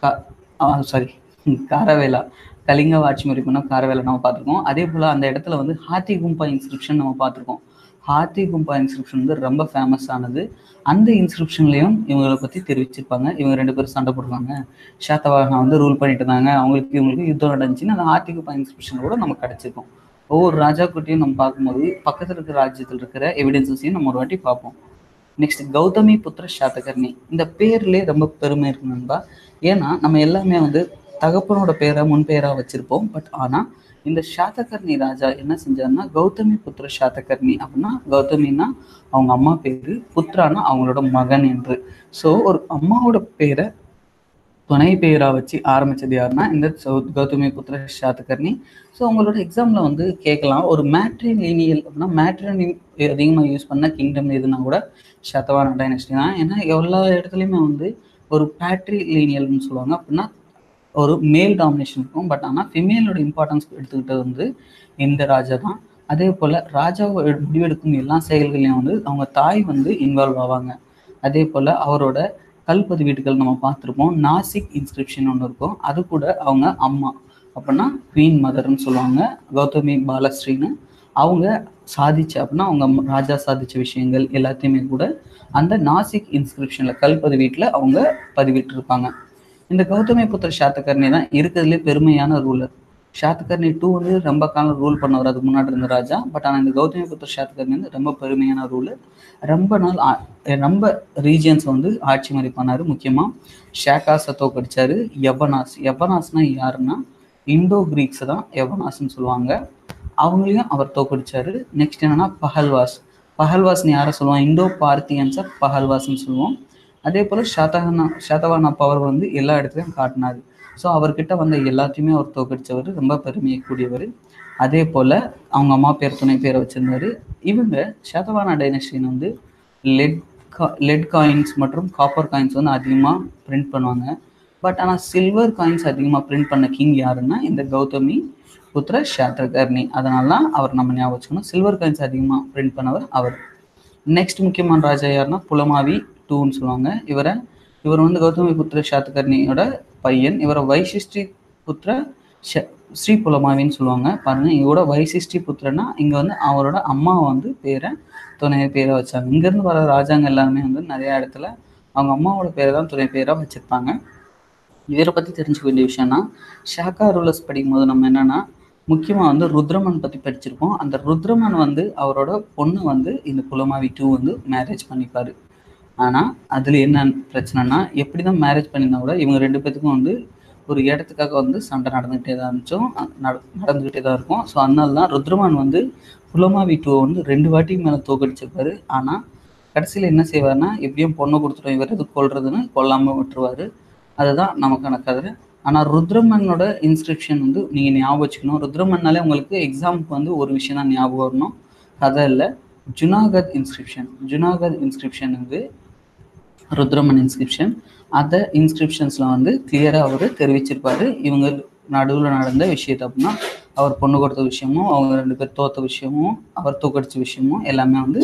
சாரி காரவேலா கலிங்க ஆட்சி முறை பண்ண காரவேலா நம்ம பார்த்துருக்கோம் அதே போல் அந்த இடத்துல வந்து ஹாத்தி கும்பா இன்ஸ்கிரிப்ஷன் நம்ம பார்த்துருக்கோம் ஹாத்தி கும்பா இன்ஸ்கிரிப்ஷன் வந்து ரொம்ப ஃபேமஸ் ஆனது அந்த இன்ஸ்கிரிப்ஷன்லையும் இவங்களை பற்றி தெரிவிச்சிருப்பாங்க இவங்க ரெண்டு பேரும் சண்டை போடுவாங்க ஷாத்தவாகனா வந்து ரூல் பண்ணிட்டு இருந்தாங்க அவங்களுக்கு இவங்களுக்கு யுத்தம் நடந்துச்சுன்னு அந்த ஹாத்தி கும்பா இன்ஸ்கிரிப்ஷன் கூட நமக்கு கிடைச்சிருக்கும் ஒவ்வொரு ராஜாக்குட்டியும் நம்ம பார்க்கும்போது பக்கத்தில் இருக்கிற ராஜ்யத்தில் இருக்கிற எவிடன்சஸையும் நம்ம ஒரு வாட்டி பார்ப்போம் நெக்ஸ்ட் கௌதமி புத்திர சாத்தகர்ணி இந்த பேர்லேயே ரொம்ப பெருமை இருக்கு நண்பா ஏன்னா நம்ம எல்லாமே வந்து தகப்பனோட பேரை முன் பேரா வச்சிருப்போம் பட் ஆனா இந்த சாத்தகர்ணி ராஜா என்ன செஞ்சாருன்னா கௌதமி புத்திர சாத்தகர்ணி அப்படின்னா கௌதமின்னா அவங்க அம்மா பேரு புத்ரானா அவங்களோட மகன் என்று ஸோ ஒரு அம்மாவோட பேரை துணை பெயரா வச்சு ஆரம்பிச்சது யாருன்னா இந்த சௌ- கௌதமி புத்திர சாத்தகர்ணி ஸோ உங்களோட எக்ஸாம்ல வந்து கேட்கலாம் ஒரு மேட்ரின் லீனியல் அப்படின்னா மேட்ரின் அதிகமாக யூஸ் பண்ண கிங்டம் எதுனா கூட சதவான டைனஸ்டி தான் ஏன்னா எல்லா இடத்துலையுமே வந்து ஒரு பேட்ரி லீனியல்னு சொல்லுவாங்க அப்படின்னா ஒரு மேல் டாமினேஷன் இருக்கும் பட் ஆனால் ஃபிமேலோட இம்பார்ட்டன்ஸ் எடுத்துக்கிட்டது வந்து இந்த ராஜா தான் அதே போல் ராஜாவை எடு- முடிவெடுக்கும் எல்லா செயல்களையும் வந்து அவங்க தாய் வந்து இன்வால்வ் ஆவாங்க அதே போல் அவரோட கல்பதி வீட்டுகள் நம்ம பார்த்துருப்போம் நாசிக் இன்ஸ்கிரிப்ஷன் ஒன்று இருக்கும் அது கூட அவங்க அம்மா அப்படின்னா குவீன் மதர்னு சொல்லுவாங்க கௌதமி பாலஸ்ரீன்னு அவங்க சாதிச்ச அப்படின்னா அவங்க அம்மா- ராஜா சாதிச்ச விஷயங்கள் எல்லாத்தையுமே கூட அந்த நாசிக் இன்ஸ்கிரிப்ஷனில் கல்பதி வீட்டில் அவங்க பதிவிட்டிருப்பாங்க இந்த கௌதமி புத்திர சாத்தகர்ணி தான் இருக்கிறதுலே பெருமையான ரூலர் சாத்தகர்ணி டூ வந்து ரொம்ப காலம் ரூல் பண்ணவர் அதுக்கு முன்னாடி இருந்த ராஜா பட் ஆனால் இந்த கௌதமி புத்திர சாத்தகர்ணி வந்து ரொம்ப பெருமையான ரூலர் ரொம்ப நாள் ஆ- ரொம்ப ரீஜியன்ஸ் வந்து ஆட்சி மாதிரி பண்ணாரு முக்கியமாக ஷேகாஸை தோக்கடிச்சாரு யவனாஸ் யவனாஸ்னா யாருன்னா இந்தோ கிரீக்ஸ் தான் யவனாஸ்ன்னு சொல்லுவாங்க அவங்களையும் அவர் தோக்கடிச்சாரு நெக்ஸ்ட் என்னன்னா பஹல்வாஸ் பஹல்வாஸ்னு யாரை சொல்லுவோம் இந்தோ பார்த்தியன்ஸை பஹல்வாஸ்ன்னு சொல்லுவோம் அதே போல் ஷாத்தகனா ஷாத்தவானா பவர் வந்து எல்லா இடத்துலையும் காட்டினாரு ஸோ அவர்கிட்ட வந்த எல்லாத்தையுமே அவர் தோக்கடிச்சவர் ரொம்ப பெருமையை கூடியவர் அதே போல் அவங்க அம்மா பேர் துணை பேரை வச்சிருந்தாரு இவங்க ஷாத்தவானா டைனஸ்டின் வந்து லெட் லெட் காயின்ஸ் மற்றும் காப்பர் காயின்ஸ் வந்து அதிகமாக பிரிண்ட் பண்ணுவாங்க பட் ஆனால் சில்வர் காயின்ஸ் அதிகமாக பிரிண்ட் பண்ண கிங் யாருன்னா இந்த கௌதமி புத்திர ஷாத்ரகர்ணி அதனால தான் அவர் நம்ம ஞாபகம் வச்சுக்கணும் சில்வர் காயின்ஸ் அதிகமாக பிரிண்ட் பண்ணவர் அவர் நெக்ஸ்ட் முக்கியமான ராஜா யாருன்னா புலமாவி டூன்னு சொல்லுவாங்க இவரை இவர் வந்து கௌதமி புத்திர சாத்தகர்ணியோட பையன் இவரை வைசிஷ்டி புத்திர ஷ- ஸ்ரீ புலமாவின்னு சொல்லுவாங்க பாருங்க இவரோட வைசிஷ்டி புத்திரனா இங்க வந்து அவரோட அம்மா வந்து பேரை துணை பேரை வச்சாங்க இங்கேருந்து வர ராஜாங்க எல்லாருமே வந்து நிறைய இடத்துல அவங்க அம்மாவோட பேரை தான் துணை பேராக வச்சிருப்பாங்க இவரை பற்றி தெரிஞ்சுக்க வேண்டிய விஷயம்னா ஷாக்கா ரூலர்ஸ் படிக்கும்போது நம்ம என்னன்னா முக்கியமாக வந்து ருத்ரமன் பற்றி படிச்சிருப்போம் அந்த ருத்ரமன் வந்து அவரோட பொண்ணு வந்து இந்த குலமாவி டூ வந்து மேரேஜ் பண்ணிப்பாரு ஆனால் அதில் என்ன பிரச்சனைனா எப்படி தான் மேரேஜ் பண்ணியிருந்தா கூட இவங்க ரெண்டு பேத்துக்கும் வந்து ஒரு இடத்துக்காக வந்து சண்டை நடந்துகிட்டே தான் இருந்துச்சோம் நட- நடந்துகிட்டே தான் இருக்கும் ஸோ அதனால தான் ருத்ரமன் வந்து குலமாவி டூவை வந்து ரெண்டு வாட்டி மேலே தோக்கடிச்சிருப்பாரு ஆனால் கடைசியில் என்ன செய்வார்னா எப்படியும் பொண்ணை கொடுத்துட்டோம் இவர் எது கொல்றதுன்னு கொல்லாமல் விட்டுருவாரு அதுதான் நமக்கான கதை ஆனால் ருத்ரமன்னோட இன்ஸ்கிரிப்ஷன் வந்து நீங்கள் ஞாபகம் வச்சுக்கணும் ருத்ரமன்னாலே உங்களுக்கு எக்ஸாமுக்கு வந்து ஒரு விஷயம் தான் ஞாபகம் வரணும் கதை இல்லை ஜுனாகத் இன்ஸ்கிரிப்ஷன் ஜுனாகத் இன்ஸ்கிரிப்ஷன் வந்து ருத்ரமன் இன்ஸ்கிரிப்ஷன் அந்த இன்ஸ்கிரிப்ஷன்ஸில் வந்து கிளியராக அவர் தெரிவிச்சிருப்பாரு இவங்க நடுவில் நடந்த விஷயத்தை அப்படின்னா அவர் பொண்ணு கொடுத்த விஷயமும் அவங்க ரெண்டு பேர் தோத்த விஷயமும் அவர் தூக்கடிச்ச விஷயமும் எல்லாமே வந்து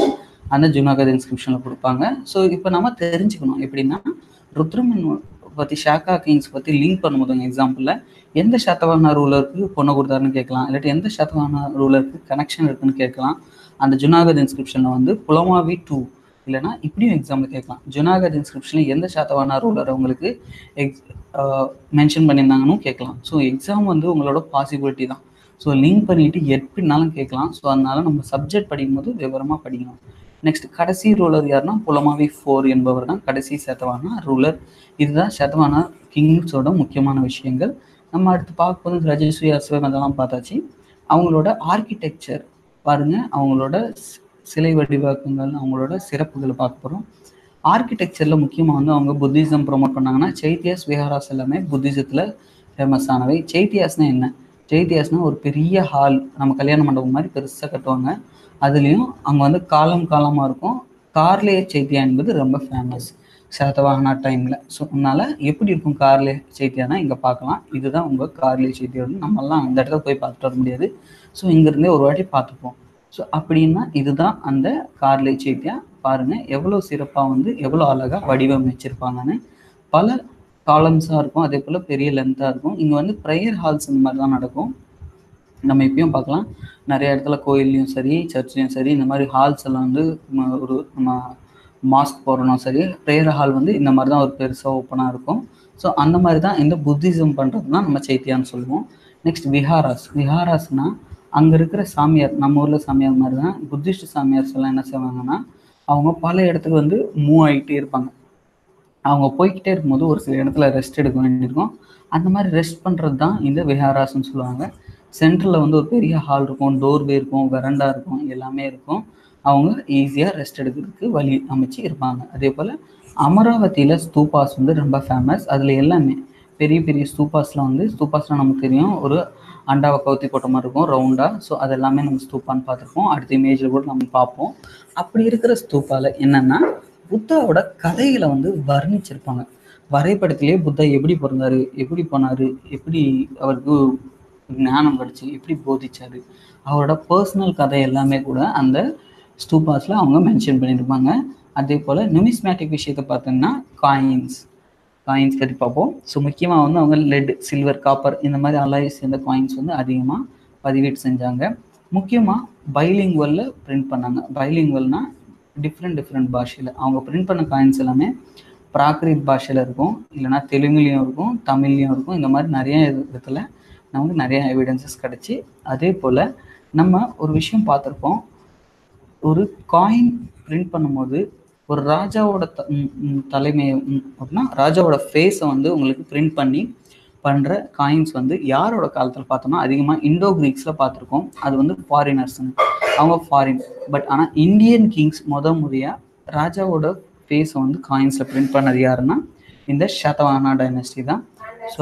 அந்த ஜுனாகத் இன்ஸ்கிரிப்ஷனில் கொடுப்பாங்க ஸோ இப்போ நம்ம தெரிஞ்சுக்கணும் எப்படின்னா ருத்ரமன் பற்றி ஷாக்கா கிங்ஸ் பற்றி லிங்க் பண்ணும்போது எக்ஸாம்பிளில் எந்த சதவான ரூலருக்கு பொண்ணை கொடுத்தாருன்னு கேட்கலாம் இல்லாட்டி எந்த சதவான ரூலருக்கு கனெக்ஷன் இருக்குன்னு கேட்கலாம் அந்த ஜுனாகத் இன்ஸ்கிரிப்ஷனில் வந்து புலமாவி டூ இல்லைனா இப்படியும் எக்ஸாம்பிள் கேட்கலாம் ஜுனாகத் இன்ஸ்கிரிப்ஷனில் எந்த சதவான ரூலர் உங்களுக்கு எக்ஸ் மென்ஷன் பண்ணியிருந்தாங்கன்னு கேட்கலாம் ஸோ எக்ஸாம் வந்து உங்களோட பாசிபிலிட்டி தான் ஸோ லிங்க் பண்ணிட்டு எப்படினாலும் கேட்கலாம் ஸோ அதனால நம்ம சப்ஜெக்ட் படிக்கும்போது விவரமாக படிக்கணும் நெக்ஸ்ட் கடைசி ரூலர் யாருன்னா புலமாவி ஃபோர் என்பவர் தான் கடைசி சதவான ரூலர் இதுதான் சதவான கிங்ஸோட முக்கியமான விஷயங்கள் நம்ம அடுத்து பார்க்கும்போது ரஜஸ்ரீ அஸ்வம் அதெல்லாம் பார்த்தாச்சு அவங்களோட ஆர்கிடெக்சர் பாருங்க அவங்களோட சிலை வடிவாக்கங்கள் அவங்களோட சிறப்புகளை பார்க்க போகிறோம் ஆர்கிடெக்சரில் முக்கியமாக வந்து அவங்க புத்திசம் ப்ரொமோட் பண்ணாங்கன்னா சைத்தியாஸ் விஹாராஸ் எல்லாமே புத்திசத்தில் ஃபேமஸ் ஆனவை சைத்தியாஸ்னா என்ன சைத்தியாஸ்னா ஒரு பெரிய ஹால் நம்ம கல்யாண மண்டபம் மாதிரி பெருசாக கட்டுவாங்க அதுலேயும் அங்கே வந்து காலம் காலமாக இருக்கும் கார்லே சைத்தியா என்பது ரொம்ப ஃபேமஸ் சேத்தவாகனா டைமில் ஸோ அதனால் எப்படி இருக்கும் கார்லே சைத்தியானா இங்கே பார்க்கலாம் இதுதான் உங்கள் கார்லே சைத்தியோட நம்மலாம் அந்த இடத்துல போய் பார்த்துட்டு வர முடியாது ஸோ இங்கேருந்தே ஒரு வாட்டி பார்த்துப்போம் ஸோ அப்படின்னா இதுதான் அந்த கார்லே சைத்தியா பாருங்கள் எவ்வளோ சிறப்பாக வந்து எவ்வளோ அழகாக வடிவமைச்சிருப்பாங்கன்னு பல காலம்ஸாக இருக்கும் அதே போல் பெரிய லென்த்தாக இருக்கும் இங்கே வந்து ப்ரேயர் ஹால்ஸ் இந்த மாதிரி தான் நடக்கும் நம்ம இப்பயும் பார்க்கலாம் நிறைய இடத்துல கோயில்லையும் சரி சர்ச்லையும் சரி இந்த மாதிரி ஹால்ஸ் எல்லாம் வந்து ஒரு நம்ம மாஸ்க் போகிறோம் சரி ப்ரேயர் ஹால் வந்து இந்த மாதிரி தான் ஒரு பெருசாக ஓப்பனாக இருக்கும் ஸோ அந்த மாதிரி தான் இந்த புத்திசம் பண்ணுறது தான் நம்ம சைத்தியான்னு சொல்லுவோம் நெக்ஸ்ட் விஹாராஸ் விஹாராஸ்னால் அங்கே இருக்கிற சாமியார் நம்ம ஊரில் சாமியார் மாதிரி தான் புத்திஸ்ட் சாமியார்ஸ் எல்லாம் என்ன செய்வாங்கன்னா அவங்க பல இடத்துக்கு வந்து மூவ் ஆகிட்டே இருப்பாங்க அவங்க போய்கிட்டே இருக்கும்போது ஒரு சில இடத்துல ரெஸ்ட் எடுக்க வேண்டியிருக்கும் அந்த மாதிரி ரெஸ்ட் பண்ணுறது தான் இந்த விஹாராஸ்ன்னு சொல்லுவாங்க சென்டரில் வந்து ஒரு பெரிய ஹால் இருக்கும் டோர்வே இருக்கும் வெரண்டா இருக்கும் எல்லாமே இருக்கும் அவங்க ஈஸியாக ரெஸ்ட் எடுக்கிறதுக்கு வழி அமைச்சு இருப்பாங்க அதே போல் அமராவதியில் ஸ்தூபாஸ் வந்து ரொம்ப ஃபேமஸ் அதில் எல்லாமே பெரிய பெரிய ஸ்தூபாஸ்லாம் வந்து ஸ்தூபாஸ்லாம் நமக்கு தெரியும் ஒரு அண்டாவை கவுத்தி போட்ட மாதிரி இருக்கும் ரவுண்டாக ஸோ அது எல்லாமே நம்ம ஸ்தூப்பான்னு பார்த்துருப்போம் அடுத்த இமேஜில் கூட நம்ம பார்ப்போம் அப்படி இருக்கிற ஸ்தூப்பாவில் என்னென்னா புத்தாவோட கதைகளை வந்து வர்ணிச்சிருப்பாங்க வரைபடத்திலே புத்தா எப்படி பிறந்தாரு எப்படி போனார் எப்படி அவருக்கு ஞானம் கிடச்சி எப்படி போதிச்சாரு அவரோட பர்சனல் கதை எல்லாமே கூட அந்த ஸ்டூபாஸில் அவங்க மென்ஷன் பண்ணியிருப்பாங்க அதே போல் நியூமிஸ்மேட்டிக் விஷயத்தை பார்த்தோம்னா காயின்ஸ் காயின்ஸ் பற்றி பார்ப்போம் ஸோ முக்கியமாக வந்து அவங்க லெட் சில்வர் காப்பர் இந்த மாதிரி அலாய் சேர்ந்த காயின்ஸ் வந்து அதிகமாக பதிவேட் செஞ்சாங்க முக்கியமாக பைலிங்குவலில் பிரிண்ட் பண்ணாங்க பைலிங்குவல்னா டிஃப்ரெண்ட் டிஃப்ரெண்ட் பாஷையில் அவங்க பிரிண்ட் பண்ண காயின்ஸ் எல்லாமே பிராகிருத் பாஷையில் இருக்கும் இல்லைனா தெலுங்குலேயும் இருக்கும் தமிழ்லேயும் இருக்கும் இந்த மாதிரி நிறைய இடத்துல நமக்கு நிறைய எவிடன்சஸ் கிடச்சி அதே போல் நம்ம ஒரு விஷயம் பார்த்துருப்போம் ஒரு காயின் பிரிண்ட் பண்ணும்போது ஒரு ராஜாவோட த தலைமையை அப்படின்னா ராஜாவோட ஃபேஸை வந்து உங்களுக்கு பிரிண்ட் பண்ணி பண்ணுற காயின்ஸ் வந்து யாரோட காலத்தில் பார்த்தோம்னா அதிகமாக இண்டோ கிரீக்ஸில் பார்த்துருக்கோம் அது வந்து ஃபாரினர்ஸ்னு அவங்க ஃபாரின் பட் ஆனால் இந்தியன் கிங்ஸ் முத முறையாக ராஜாவோட ஃபேஸை வந்து காயின்ஸில் பிரிண்ட் பண்ணது யாருன்னா இந்த ஷதவானா டைனஸ்டி தான் ஸோ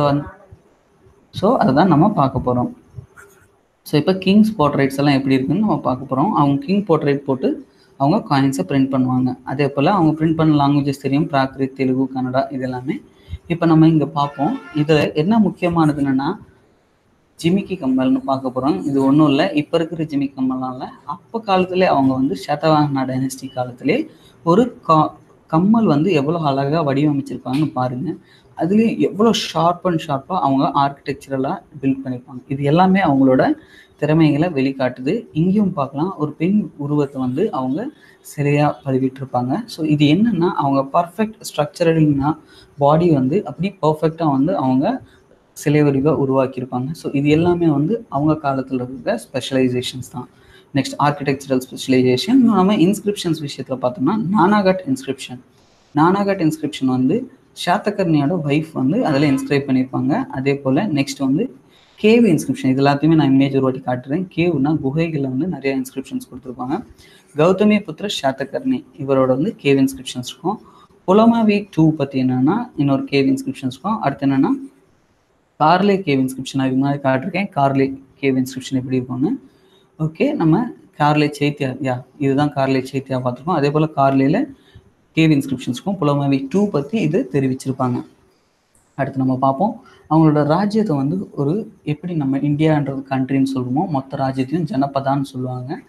ஸோ அதை தான் நம்ம பார்க்க போகிறோம் ஸோ இப்போ கிங்ஸ் போர்ட்ரேட்ஸ் எல்லாம் எப்படி இருக்குன்னு நம்ம பார்க்க போகிறோம் அவங்க கிங் போர்ட்ரேட் போட்டு அவங்க காயின்ஸை பிரிண்ட் பண்ணுவாங்க அதே போல் அவங்க பிரிண்ட் பண்ண லாங்குவேஜஸ் தெரியும் பிராக்ரித் தெலுங்கு கன்னடா இது எல்லாமே இப்போ நம்ம இங்கே பார்ப்போம் இதில் என்ன முக்கியமானது என்னென்னா ஜிமிக்கி கம்மல்னு பார்க்க போகிறோம் இது ஒன்றும் இல்லை இப்போ இருக்கிற ஜிமிக்கி கம்மல்லாம் இல்லை அப்போ காலத்திலே அவங்க வந்து சதவாகனா டைனஸ்டி காலத்திலே ஒரு கா கம்மல் வந்து எவ்வளோ அழகாக வடிவமைச்சிருப்பாங்கன்னு பாருங்கள் அதுலேயும் எவ்வளோ ஷார்ப் அண்ட் ஷார்ப்பாக அவங்க ஆர்கிடெக்சரலாக பில்ட் பண்ணியிருப்பாங்க இது எல்லாமே அவங்களோட திறமைகளை வெளிக்காட்டுது இங்கேயும் பார்க்கலாம் ஒரு பெண் உருவத்தை வந்து அவங்க சிலையாக பதிவிட்டிருப்பாங்க ஸோ இது என்னென்னா அவங்க பர்ஃபெக்ட் ஸ்ட்ரக்சரல்னா பாடி வந்து அப்படி பர்ஃபெக்டாக வந்து அவங்க சிலை வடிவாக உருவாக்கியிருப்பாங்க ஸோ இது எல்லாமே வந்து அவங்க காலத்தில் இருக்கிற ஸ்பெஷலைசேஷன்ஸ் தான் நெக்ஸ்ட் ஆர்கிடெக்சரல் ஸ்பெஷலைசேஷன் நம்ம இன்ஸ்கிரிப்ஷன்ஸ் விஷயத்தில் பார்த்தோம்னா நானாகட் இன்ஸ்கிரிப்ஷன் நானாகட் இன்ஸ்கிரிப்ஷன் வந்து ஷாத்தகர்னியோட ஒய்ஃப் வந்து அதில் இன்ஸ்கிரைப் பண்ணியிருப்பாங்க அதே போல் நெக்ஸ்ட் வந்து கேவ் இன்ஸ்கிரிப்ஷன் இது எல்லாத்தையுமே நான் இமேஜ் ஒரு வாட்டி காட்டுறேன் கேவ்னா குகைகளில் வந்து நிறைய இன்ஸ்கிரிப்ஷன்ஸ் கொடுத்துருப்பாங்க கௌதமி புத்திர ஷாத்தகர்ணி இவரோட வந்து கேவ் இன்ஸ்கிரிப்ஷன்ஸ் இருக்கும் புலமாவி டூ பற்றி என்னென்னா இன்னொரு கேவ் இன்ஸ்கிரிப்ஷன்ஸ் இருக்கும் அடுத்து என்னென்னா கார்லே கேவ் இன்ஸ்கிரிப்ஷன் அதுக்கு முன்னாடி காட்டிருக்கேன் கார்லே கேவ் இன்ஸ்கிரிப்ஷன் எப்படி இருக்கும்னு ஓகே நம்ம கார்லே சைத்தியா யா இதுதான் கார்லே சைத்தியா பார்த்துருக்கோம் அதே போல் கார்லேயில் கேவ் இன்ஸ்கிரிப்ஷன்ஸ்க்கும் புலமாவி டூ பற்றி இது தெரிவிச்சிருப்பாங்க அடுத்து நம்ம பார்ப்போம் அவங்களோட ராஜ்யத்தை வந்து ஒரு எப்படி நம்ம இந்தியான்றது கண்ட்ரின்னு சொல்லுவோமோ மொத்த ராஜ்யத்தையும் ஜனபதான்னு சொல்லுவாங்க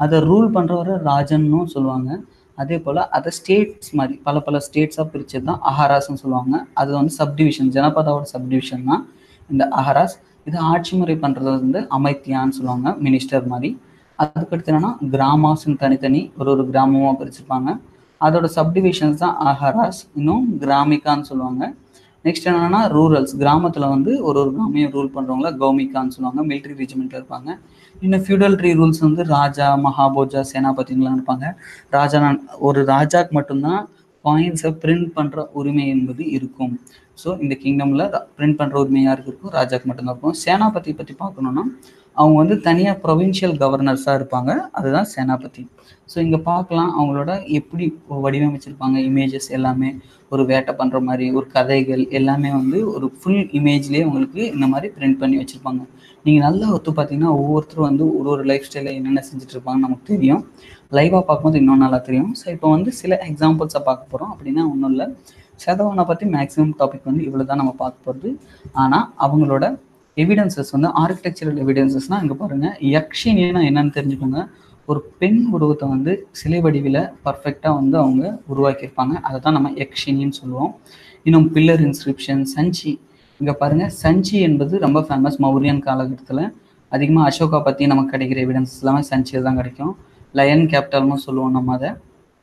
அதை ரூல் பண்ணுறவரை ராஜன்னும் சொல்லுவாங்க அதே போல் அதை ஸ்டேட்ஸ் மாதிரி பல பல ஸ்டேட்ஸாக பிரிச்சது தான் அஹராஸ்ன்னு சொல்லுவாங்க அது வந்து சப்டிவிஷன் ஜனபதாவோட சப்டிவிஷன் தான் இந்த அஹராஸ் இது ஆட்சி முறை பண்ணுறது வந்து அமைத்தியான்னு சொல்லுவாங்க மினிஸ்டர் மாதிரி அதுக்கடுத்து என்னன்னா கிராமாஸ்ன்னு தனித்தனி ஒரு ஒரு கிராமமாக பிரிச்சிருப்பாங்க அதோட சப்டிவிஷன்ஸ் தான் அஹராஸ் இன்னும் கிராமிகான்னு சொல்லுவாங்க நெக்ஸ்ட் என்னன்னா ரூரல்ஸ் கிராமத்தில் வந்து ஒரு ஒரு கிராமியம் ரூல் பண்ணுறவங்கள கௌமிகான்னு சொல்லுவாங்க மிலிட்ரி ரெஜிமெண்ட்டில் இருப்பாங்க இன்னும் ஃபியூடல்ட்ரி ரூல்ஸ் வந்து ராஜா மகாபோஜா சேனாபதிங்களாம் இருப்பாங்க ராஜா ஒரு ராஜாக்கு மட்டும்தான் காயின்ஸை பிரிண்ட் பண்ணுற உரிமை என்பது இருக்கும் ஸோ இந்த கிங்டமில் பிரிண்ட் பண்ணுற உரிமை யாருக்கு இருக்கும் ராஜாக்கு மட்டும்தான் இருக்கும் சேனாபதி பற்றி பார்க்கணுன்னா அவங்க வந்து தனியாக ப்ரொவின்ஷியல் கவர்னர்ஸாக இருப்பாங்க அதுதான் சேனாபதி ஸோ இங்கே பார்க்கலாம் அவங்களோட எப்படி வடிவமைச்சிருப்பாங்க இமேஜஸ் எல்லாமே ஒரு வேட்டை பண்ணுற மாதிரி ஒரு கதைகள் எல்லாமே வந்து ஒரு ஃபுல் இமேஜ்லேயே உங்களுக்கு இந்த மாதிரி பிரிண்ட் பண்ணி வச்சுருப்பாங்க நீங்கள் நல்லா ஒத்து பார்த்தீங்கன்னா ஒவ்வொருத்தரும் வந்து ஒரு ஒரு லைஃப் ஸ்டைலில் என்னென்ன செஞ்சுட்டு இருப்பாங்கன்னு நமக்கு தெரியும் லைவாக பார்க்கும்போது இன்னும் நல்லா தெரியும் ஸோ இப்போ வந்து சில எக்ஸாம்பிள்ஸை பார்க்க போகிறோம் அப்படின்னா ஒன்றும் இல்லை சேதவானை பற்றி மேக்ஸிமம் டாபிக் வந்து இவ்வளோ தான் நம்ம பார்க்க போகிறது ஆனால் அவங்களோட எவிடன்சஸ் வந்து ஆர்கிடெக்சரல் எவிடன்சஸ்னால் இங்கே பாருங்கள் யக்ஷினின்னா என்னன்னு தெரிஞ்சுக்கோங்க ஒரு பெண் உருவத்தை வந்து சிலை வடிவில் பர்ஃபெக்டாக வந்து அவங்க உருவாக்கியிருப்பாங்க அதை தான் நம்ம யக்ஷினின்னு சொல்லுவோம் இன்னும் பில்லர் இன்ஸ்கிரிப்ஷன் சஞ்சி இங்கே பாருங்கள் சஞ்சி என்பது ரொம்ப ஃபேமஸ் மௌரியன் காலகட்டத்தில் அதிகமாக அசோகா பற்றி நமக்கு கிடைக்கிற எவிடன்ஸ் எல்லாமே சஞ்சியில் தான் கிடைக்கும் லயன் கேபிட்டல்னு சொல்லுவோம் நம்ம அதை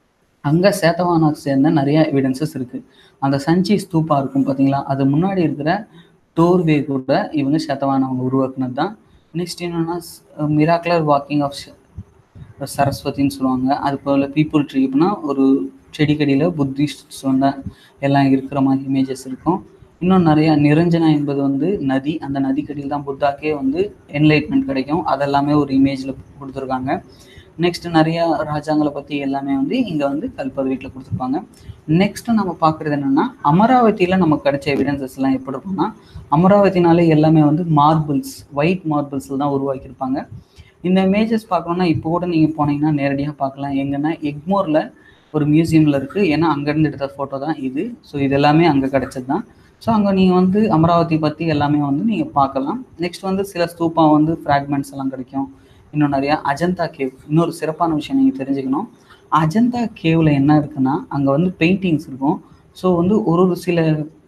அங்கே சேத்தவானை சேர்ந்த நிறைய எவிடன்சஸ் இருக்குது அந்த சஞ்சி ஸ்தூப்பா இருக்கும் பார்த்தீங்களா அது முன்னாடி இருக்கிற டோர்வே கூட இவங்க சேத்தவான் அவங்க உருவாக்குனது தான் நெக்ஸ்ட் என்னன்னா மிராக்லர் வாக்கிங் ஆஃப் சரஸ்வதின்னு சொல்லுவாங்க அது போல் பீப்புள் ட்ரீ அப்படின்னா ஒரு செடிக்கடியில் புத்திஸ்ட் சொன்ன எல்லாம் இருக்கிற மாதிரி இமேஜஸ் இருக்கும் இன்னும் நிறைய நிரஞ்சனா என்பது வந்து நதி அந்த நதிக்கடியில் தான் புத்தாக்கே வந்து என்லைட்மெண்ட் கிடைக்கும் அதெல்லாமே ஒரு இமேஜில் கொடுத்துருக்காங்க நெக்ஸ்ட் நிறைய ராஜாங்களை பற்றி எல்லாமே வந்து இங்கே வந்து கல்பது வீட்டில் கொடுத்துருப்பாங்க நெக்ஸ்ட் நம்ம பார்க்குறது என்னென்னா அமராவதியில் நமக்கு கிடைச்ச எவிடன்சஸ் எல்லாம் எப்படி இருக்கும்னா அமராவதினாலே எல்லாமே வந்து மார்பிள்ஸ் ஒயிட் மார்பிள்ஸில் தான் உருவாக்கியிருப்பாங்க இந்த இமேஜஸ் பார்க்கணுன்னா இப்போ கூட நீங்கள் போனீங்கன்னா நேரடியாக பார்க்கலாம் எங்கன்னா எக்மோரில் ஒரு மியூசியமில் இருக்குது ஏன்னா அங்கேருந்து எடுத்த ஃபோட்டோ தான் இது ஸோ இது எல்லாமே அங்கே கிடைச்சது தான் ஸோ அங்கே நீங்கள் வந்து அமராவதி பற்றி எல்லாமே வந்து நீங்கள் பார்க்கலாம் நெக்ஸ்ட் வந்து சில ஸ்தூப்பா வந்து ஃப்ராக்மெண்ட்ஸ் எல்லாம் கிடைக்கும் இன்னும் நிறையா அஜந்தா கேவ் இன்னொரு சிறப்பான விஷயம் நீங்கள் தெரிஞ்சுக்கணும் அஜந்தா கேவில் என்ன இருக்குன்னா அங்கே வந்து பெயிண்டிங்ஸ் இருக்கும் ஸோ வந்து ஒரு ஒரு சில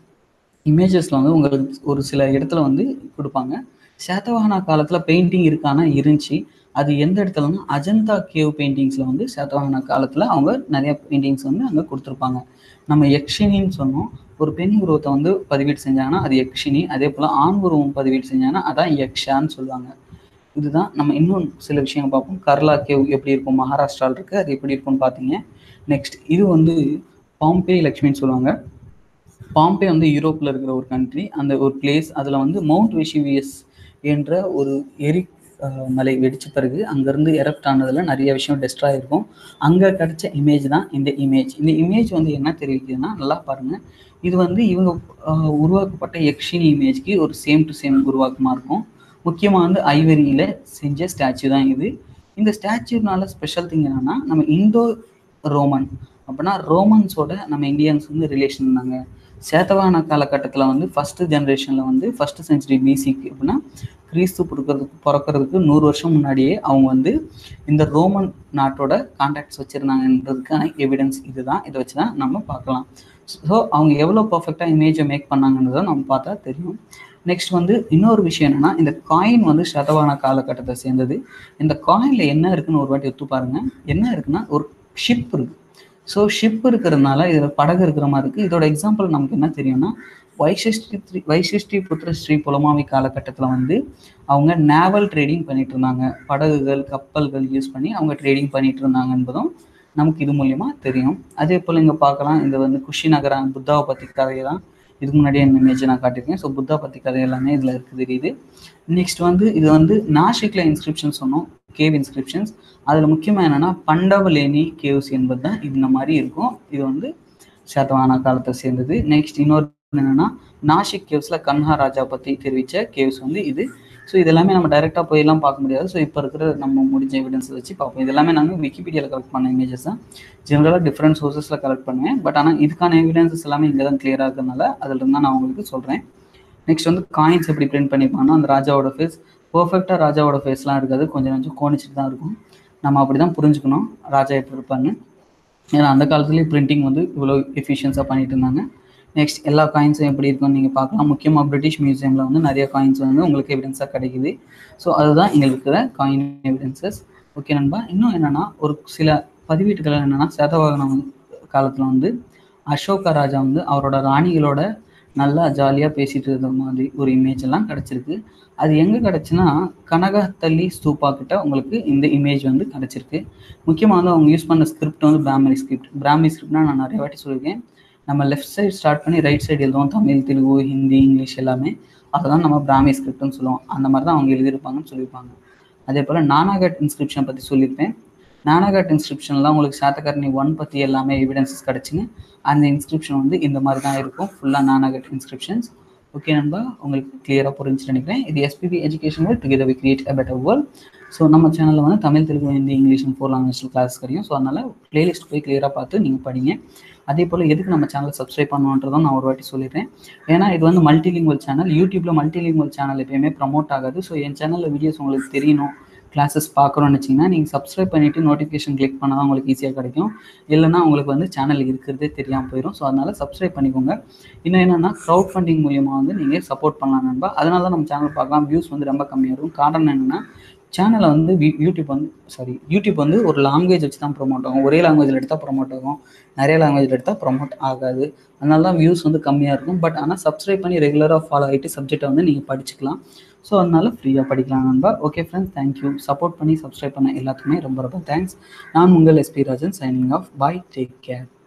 இமேஜஸில் வந்து உங்களுக்கு ஒரு சில இடத்துல வந்து கொடுப்பாங்க சேத்தவாகனா காலத்தில் பெயிண்டிங் இருக்கானா இருந்துச்சு அது எந்த இடத்துலனா அஜந்தா கேவ் பெயிண்டிங்ஸில் வந்து சேத்தவாகனா காலத்தில் அவங்க நிறைய பெயிண்டிங்ஸ் வந்து அங்கே கொடுத்துருப்பாங்க நம்ம யக்ஷினின்னு சொன்னோம் ஒரு பெண் உருவத்தை வந்து பதிவீடு செஞ்சாங்கன்னா அது யக்ஷினி அதே போல் ஆண் உருவம் பதிவீடு செஞ்சாங்கன்னா அதான் யக்ஷான்னு சொல்லுவாங்க இதுதான் நம்ம இன்னும் சில விஷயங்கள் பார்ப்போம் கர்லா கேவ் எப்படி இருக்கும் மகாராஷ்டிராவில் இருக்குது அது எப்படி இருக்கும்னு பார்த்தீங்க நெக்ஸ்ட் இது வந்து பாம்பே லக்ஷ்மின்னு சொல்லுவாங்க பாம்பே வந்து யூரோப்பில் இருக்கிற ஒரு கண்ட்ரி அந்த ஒரு பிளேஸ் அதில் வந்து மவுண்ட் வெஷிவியஸ் என்ற ஒரு எரி மலை வெடிச்ச பிறகு அங்கேருந்து எரப்ட் ஆனதில் நிறைய விஷயம் டெஸ்ட்ராய் இருக்கும் அங்கே கிடைச்ச இமேஜ் தான் இந்த இமேஜ் இந்த இமேஜ் வந்து என்ன தெரிவிக்குதுன்னா நல்லா பாருங்கள் இது வந்து இவங்க உருவாக்கப்பட்ட யக்ஷினி இமேஜ்க்கு ஒரு சேம் டு சேம் உருவாக்கமாக இருக்கும் முக்கியமாக வந்து ஐவரியில் செஞ்ச ஸ்டாச்சு தான் இது இந்த ஸ்டாச்சுனால ஸ்பெஷல் திங் என்னன்னா நம்ம இந்தோ ரோமன் அப்படின்னா ரோமன்ஸோட நம்ம இந்தியன்ஸ் வந்து ரிலேஷன் இருந்தாங்க சேத்தவான காலகட்டத்தில் வந்து ஃபஸ்ட்டு ஜென்ரேஷனில் வந்து ஃபஸ்ட்டு செஞ்சுரி பிசிக்கு அப்படின்னா கிறிஸ்து பிறக்கிறதுக்கு பிறக்கிறதுக்கு நூறு வருஷம் முன்னாடியே அவங்க வந்து இந்த ரோமன் நாட்டோட கான்டாக்ட்ஸ் வச்சுருந்தாங்கன்றதுக்கான எவிடன்ஸ் இதுதான் இதை வச்சு தான் நம்ம பார்க்கலாம் ஸோ அவங்க எவ்வளோ பர்ஃபெக்டாக இமேஜை மேக் பண்ணாங்கன்றதை நம்ம பார்த்தா தெரியும் நெக்ஸ்ட் வந்து இன்னொரு விஷயம் என்னன்னா இந்த காயின் வந்து சதவான காலகட்டத்தை சேர்ந்தது இந்த காயினில் என்ன இருக்குன்னு ஒரு வாட்டி ஒத்து பாருங்க என்ன இருக்குன்னா ஒரு ஷிப் இருக்கு ஸோ ஷிப் இருக்கிறதுனால இதில் படகு இருக்கிற மாதிரி இருக்குது இதோட எக்ஸாம்பிள் நமக்கு என்ன தெரியும்னா வைசிஷ்டி வைசிஷ்டி புத்திர ஸ்ரீ புலமாவி காலகட்டத்தில் வந்து அவங்க நேவல் ட்ரேடிங் பண்ணிட்டு இருந்தாங்க படகுகள் கப்பல்கள் யூஸ் பண்ணி அவங்க ட்ரேடிங் பண்ணிட்டு இருந்தாங்க என்பதும் நமக்கு இது மூலியமா தெரியும் அதே போல் இங்கே பார்க்கலாம் இது வந்து குஷி நகரம் புத்தாவை பற்றி கதையை தான் இதுக்கு முன்னாடியே இந்த இமேஜ் நான் காட்டியிருக்கேன் ஸோ புத்தா பற்றி கதை எல்லாமே இதில் இருக்குது தெரியுது நெக்ஸ்ட் வந்து இது வந்து நாசிக்கில் இன்ஸ்கிரிப்ஷன் சொன்னோம் கேவ் இன்ஸ்கிரிப்ஷன்ஸ் அதில் முக்கியமாக என்னென்னா பண்டவலேனி கேவ்ஸ் என்பது தான் இந்த மாதிரி இருக்கும் இது வந்து சேத்தவானா காலத்தை சேர்ந்தது நெக்ஸ்ட் இன்னொரு என்னென்னா நாசிக் கேவ்ஸில் கன்ஹா ராஜா பற்றி தெரிவித்த கேவ்ஸ் வந்து இது ஸோ இதெல்லாமே நம்ம டைரெக்டாக போயெல்லாம் பார்க்க முடியாது ஸோ இப்போ இருக்கிற நம்ம முடிஞ்ச எவிடன்ஸ் வச்சு பார்ப்போம் இது எல்லாமே நாங்கள் விக்கிபீடியாவில் கலெக்ட் பண்ண இமேஜஸ் தான் ஜென்ரலாக டிஃப்ரெண்ட் சோர்சஸில் கலெக்ட் பண்ணுவேன் பட் ஆனால் இதுக்கான எவிடன்சஸ் எல்லாமே இங்கே தான் கிளியராக இருக்கிறதுனால அதில் இருந்தால் நான் உங்களுக்கு சொல்கிறேன் நெக்ஸ்ட் வந்து காயின்ஸ் எப்படி பிரிண்ட் பண்ணிப்பாங்கன்னா அந்த ராஜாவோட ஃபேஸ் பர்ஃபெக்டாக ராஜாவோட ஃபேஸ்லாம் இருக்காது கொஞ்சம் கொஞ்சம் கோணிச்சிட்டு தான் இருக்கும் நம்ம அப்படி தான் புரிஞ்சுக்கணும் ராஜா எப்படி இருப்பாங்க ஏன்னா அந்த காலத்துலேயே பிரிண்டிங் வந்து இவ்வளோ எஃபிஷியன்ஸாக பண்ணிட்டு இருந்தாங்க நெக்ஸ்ட் எல்லா காயின்ஸும் எப்படி இருக்கும்னு நீங்கள் பார்க்கலாம் முக்கியமாக பிரிட்டிஷ் மியூசியமில் வந்து நிறைய காயின்ஸ் வந்து உங்களுக்கு எவிடன்ஸாக கிடைக்குது ஸோ அதுதான் எங்களுக்கு இருக்கிற காயின் எவிடன்சஸ் ஓகே நண்பா இன்னும் என்னென்னா ஒரு சில பதிவீட்டுகள் என்னென்னா சேதவாகனம் காலத்தில் வந்து அசோக ராஜா வந்து அவரோட ராணிகளோட நல்லா ஜாலியாக பேசிட்டு இருந்த மாதிரி ஒரு இமேஜ் எல்லாம் கிடச்சிருக்கு அது எங்கே கிடச்சுன்னா கனகத்தள்ளி ஸ்தூப்பா கிட்ட உங்களுக்கு இந்த இமேஜ் வந்து கிடச்சிருக்கு முக்கியமாக வந்து அவங்க யூஸ் பண்ண ஸ்கிரிப்ட் வந்து பிராமரி ஸ்கிரிப்ட் பிராமரி ஸ்கிரிப்ட்னா நான் நிறைய வாட்டி சொல்லியிருக்கேன் நம்ம லெஃப்ட் சைடு ஸ்டார்ட் பண்ணி ரைட் சைடு எழுதுவோம் தமிழ் தெலுங்கு ஹிந்தி இங்கிலீஷ் எல்லாமே அதை தான் நம்ம பிராமி ஸ்கிரிப்ட்னு சொல்லுவோம் அந்த மாதிரி தான் அவங்க எழுதியிருப்பாங்கன்னு சொல்லியிருப்பாங்க அதே போல் நானாகட் இன்ஸ்கிரிப்ஷன் பற்றி சொல்லியிருப்பேன் நானாகட் இன்ஸ்கிரிப்ஷன்லாம் உங்களுக்கு சாத்தகர்ணி ஒன் பற்றி எல்லாமே எவிடன்சஸ் கிடச்சிங்க அந்த இன்ஸ்கிரிப்ஷன் வந்து இந்த மாதிரி தான் இருக்கும் ஃபுல்லாக நானாகட் இன்ஸ்கிரிப்ஷன்ஸ் ஓகே நண்பா உங்களுக்கு கிளியராக புரிஞ்சு நினைக்கிறேன் இது SPB education world together we create a better world so நம்ம சேனலில் வந்து Tamil Telugu Hindi English four language class கிடைக்கும் ஸோ அதனால் பிளேலிஸ்ட் போய் கிளியராக பார்த்து நீங்கள் படிங்க அதே போல் எதுக்கு நம்ம சேனலை சப்ஸ்கிரைப் பண்ணுன்றதும் நான் ஒரு வாட்டி சொல்லிடுறேன் ஏன்னா இது வந்து மல்டிலிங்குவல் சேனல் யூடியூப்பில் மல்டிலிங்குவல் சேனல் எப்பயுமே ப்ரமோட் ஆகாது ஸோ என் சேனலில் வீடியோஸ் உங்களுக்கு தெரியணும் கிளாஸஸ் பார்க்குறோன்னு வச்சிங்கன்னா நீங்கள் சப்ஸ்கிரைப் பண்ணிவிட்டு நோட்டிஃபிகேஷன் கிளிக் பண்ணால் தான் உங்களுக்கு ஈஸியாக கிடைக்கும் இல்லைனா உங்களுக்கு வந்து சேனல் இருக்கிறதே தெரியாமல் போயிடும் ஸோ அதனால் சப்ஸ்கிரைப் பண்ணிக்கோங்க இன்னும் என்னென்னா க்ரௌட் ஃபண்டிங் மூலியமாக வந்து நீங்கள் சப்போர்ட் பண்ணலாம் நண்பா அதனால தான் நம்ம சேனல் பார்க்கலாம் வியூஸ் வந்து ரொம்ப கம்மியாக இருக்கும் காரணம் என்னென்னா சேனலை வந்து யூடியூப் வந்து சாரி யூடியூப் வந்து ஒரு லாங்குவேஜ் வச்சு தான் ப்ரொமோட் ஆகும் ஒரே லாங்குவேஜில் எடுத்தால் ப்ரொமோட் ஆகும் நிறைய லாங்குவேஜில் எடுத்தால் ப்ரொமோட் ஆகாது அதனால தான் வியூஸ் வந்து கம்மியாக இருக்கும் பட் ஆனால் சப்ஸ்கிரைப் பண்ணி ரெகுலராக ஃபாலோ ஆகிட்டு சப்ஜெக்டை வந்து நீங்கள் படிச்சுக்கலாம் ஸோ அதனால ஃப்ரீயாக படிக்கலாம் நண்பா ஓகே ஃப்ரெண்ட்ஸ் தேங்க்யூ சப்போர்ட் பண்ணி சப்ஸ்கிரைப் பண்ண எல்லாத்துக்குமே ரொம்ப ரொம்ப தேங்க்ஸ் நான் உங்கள் SP Rajan signing off bye take care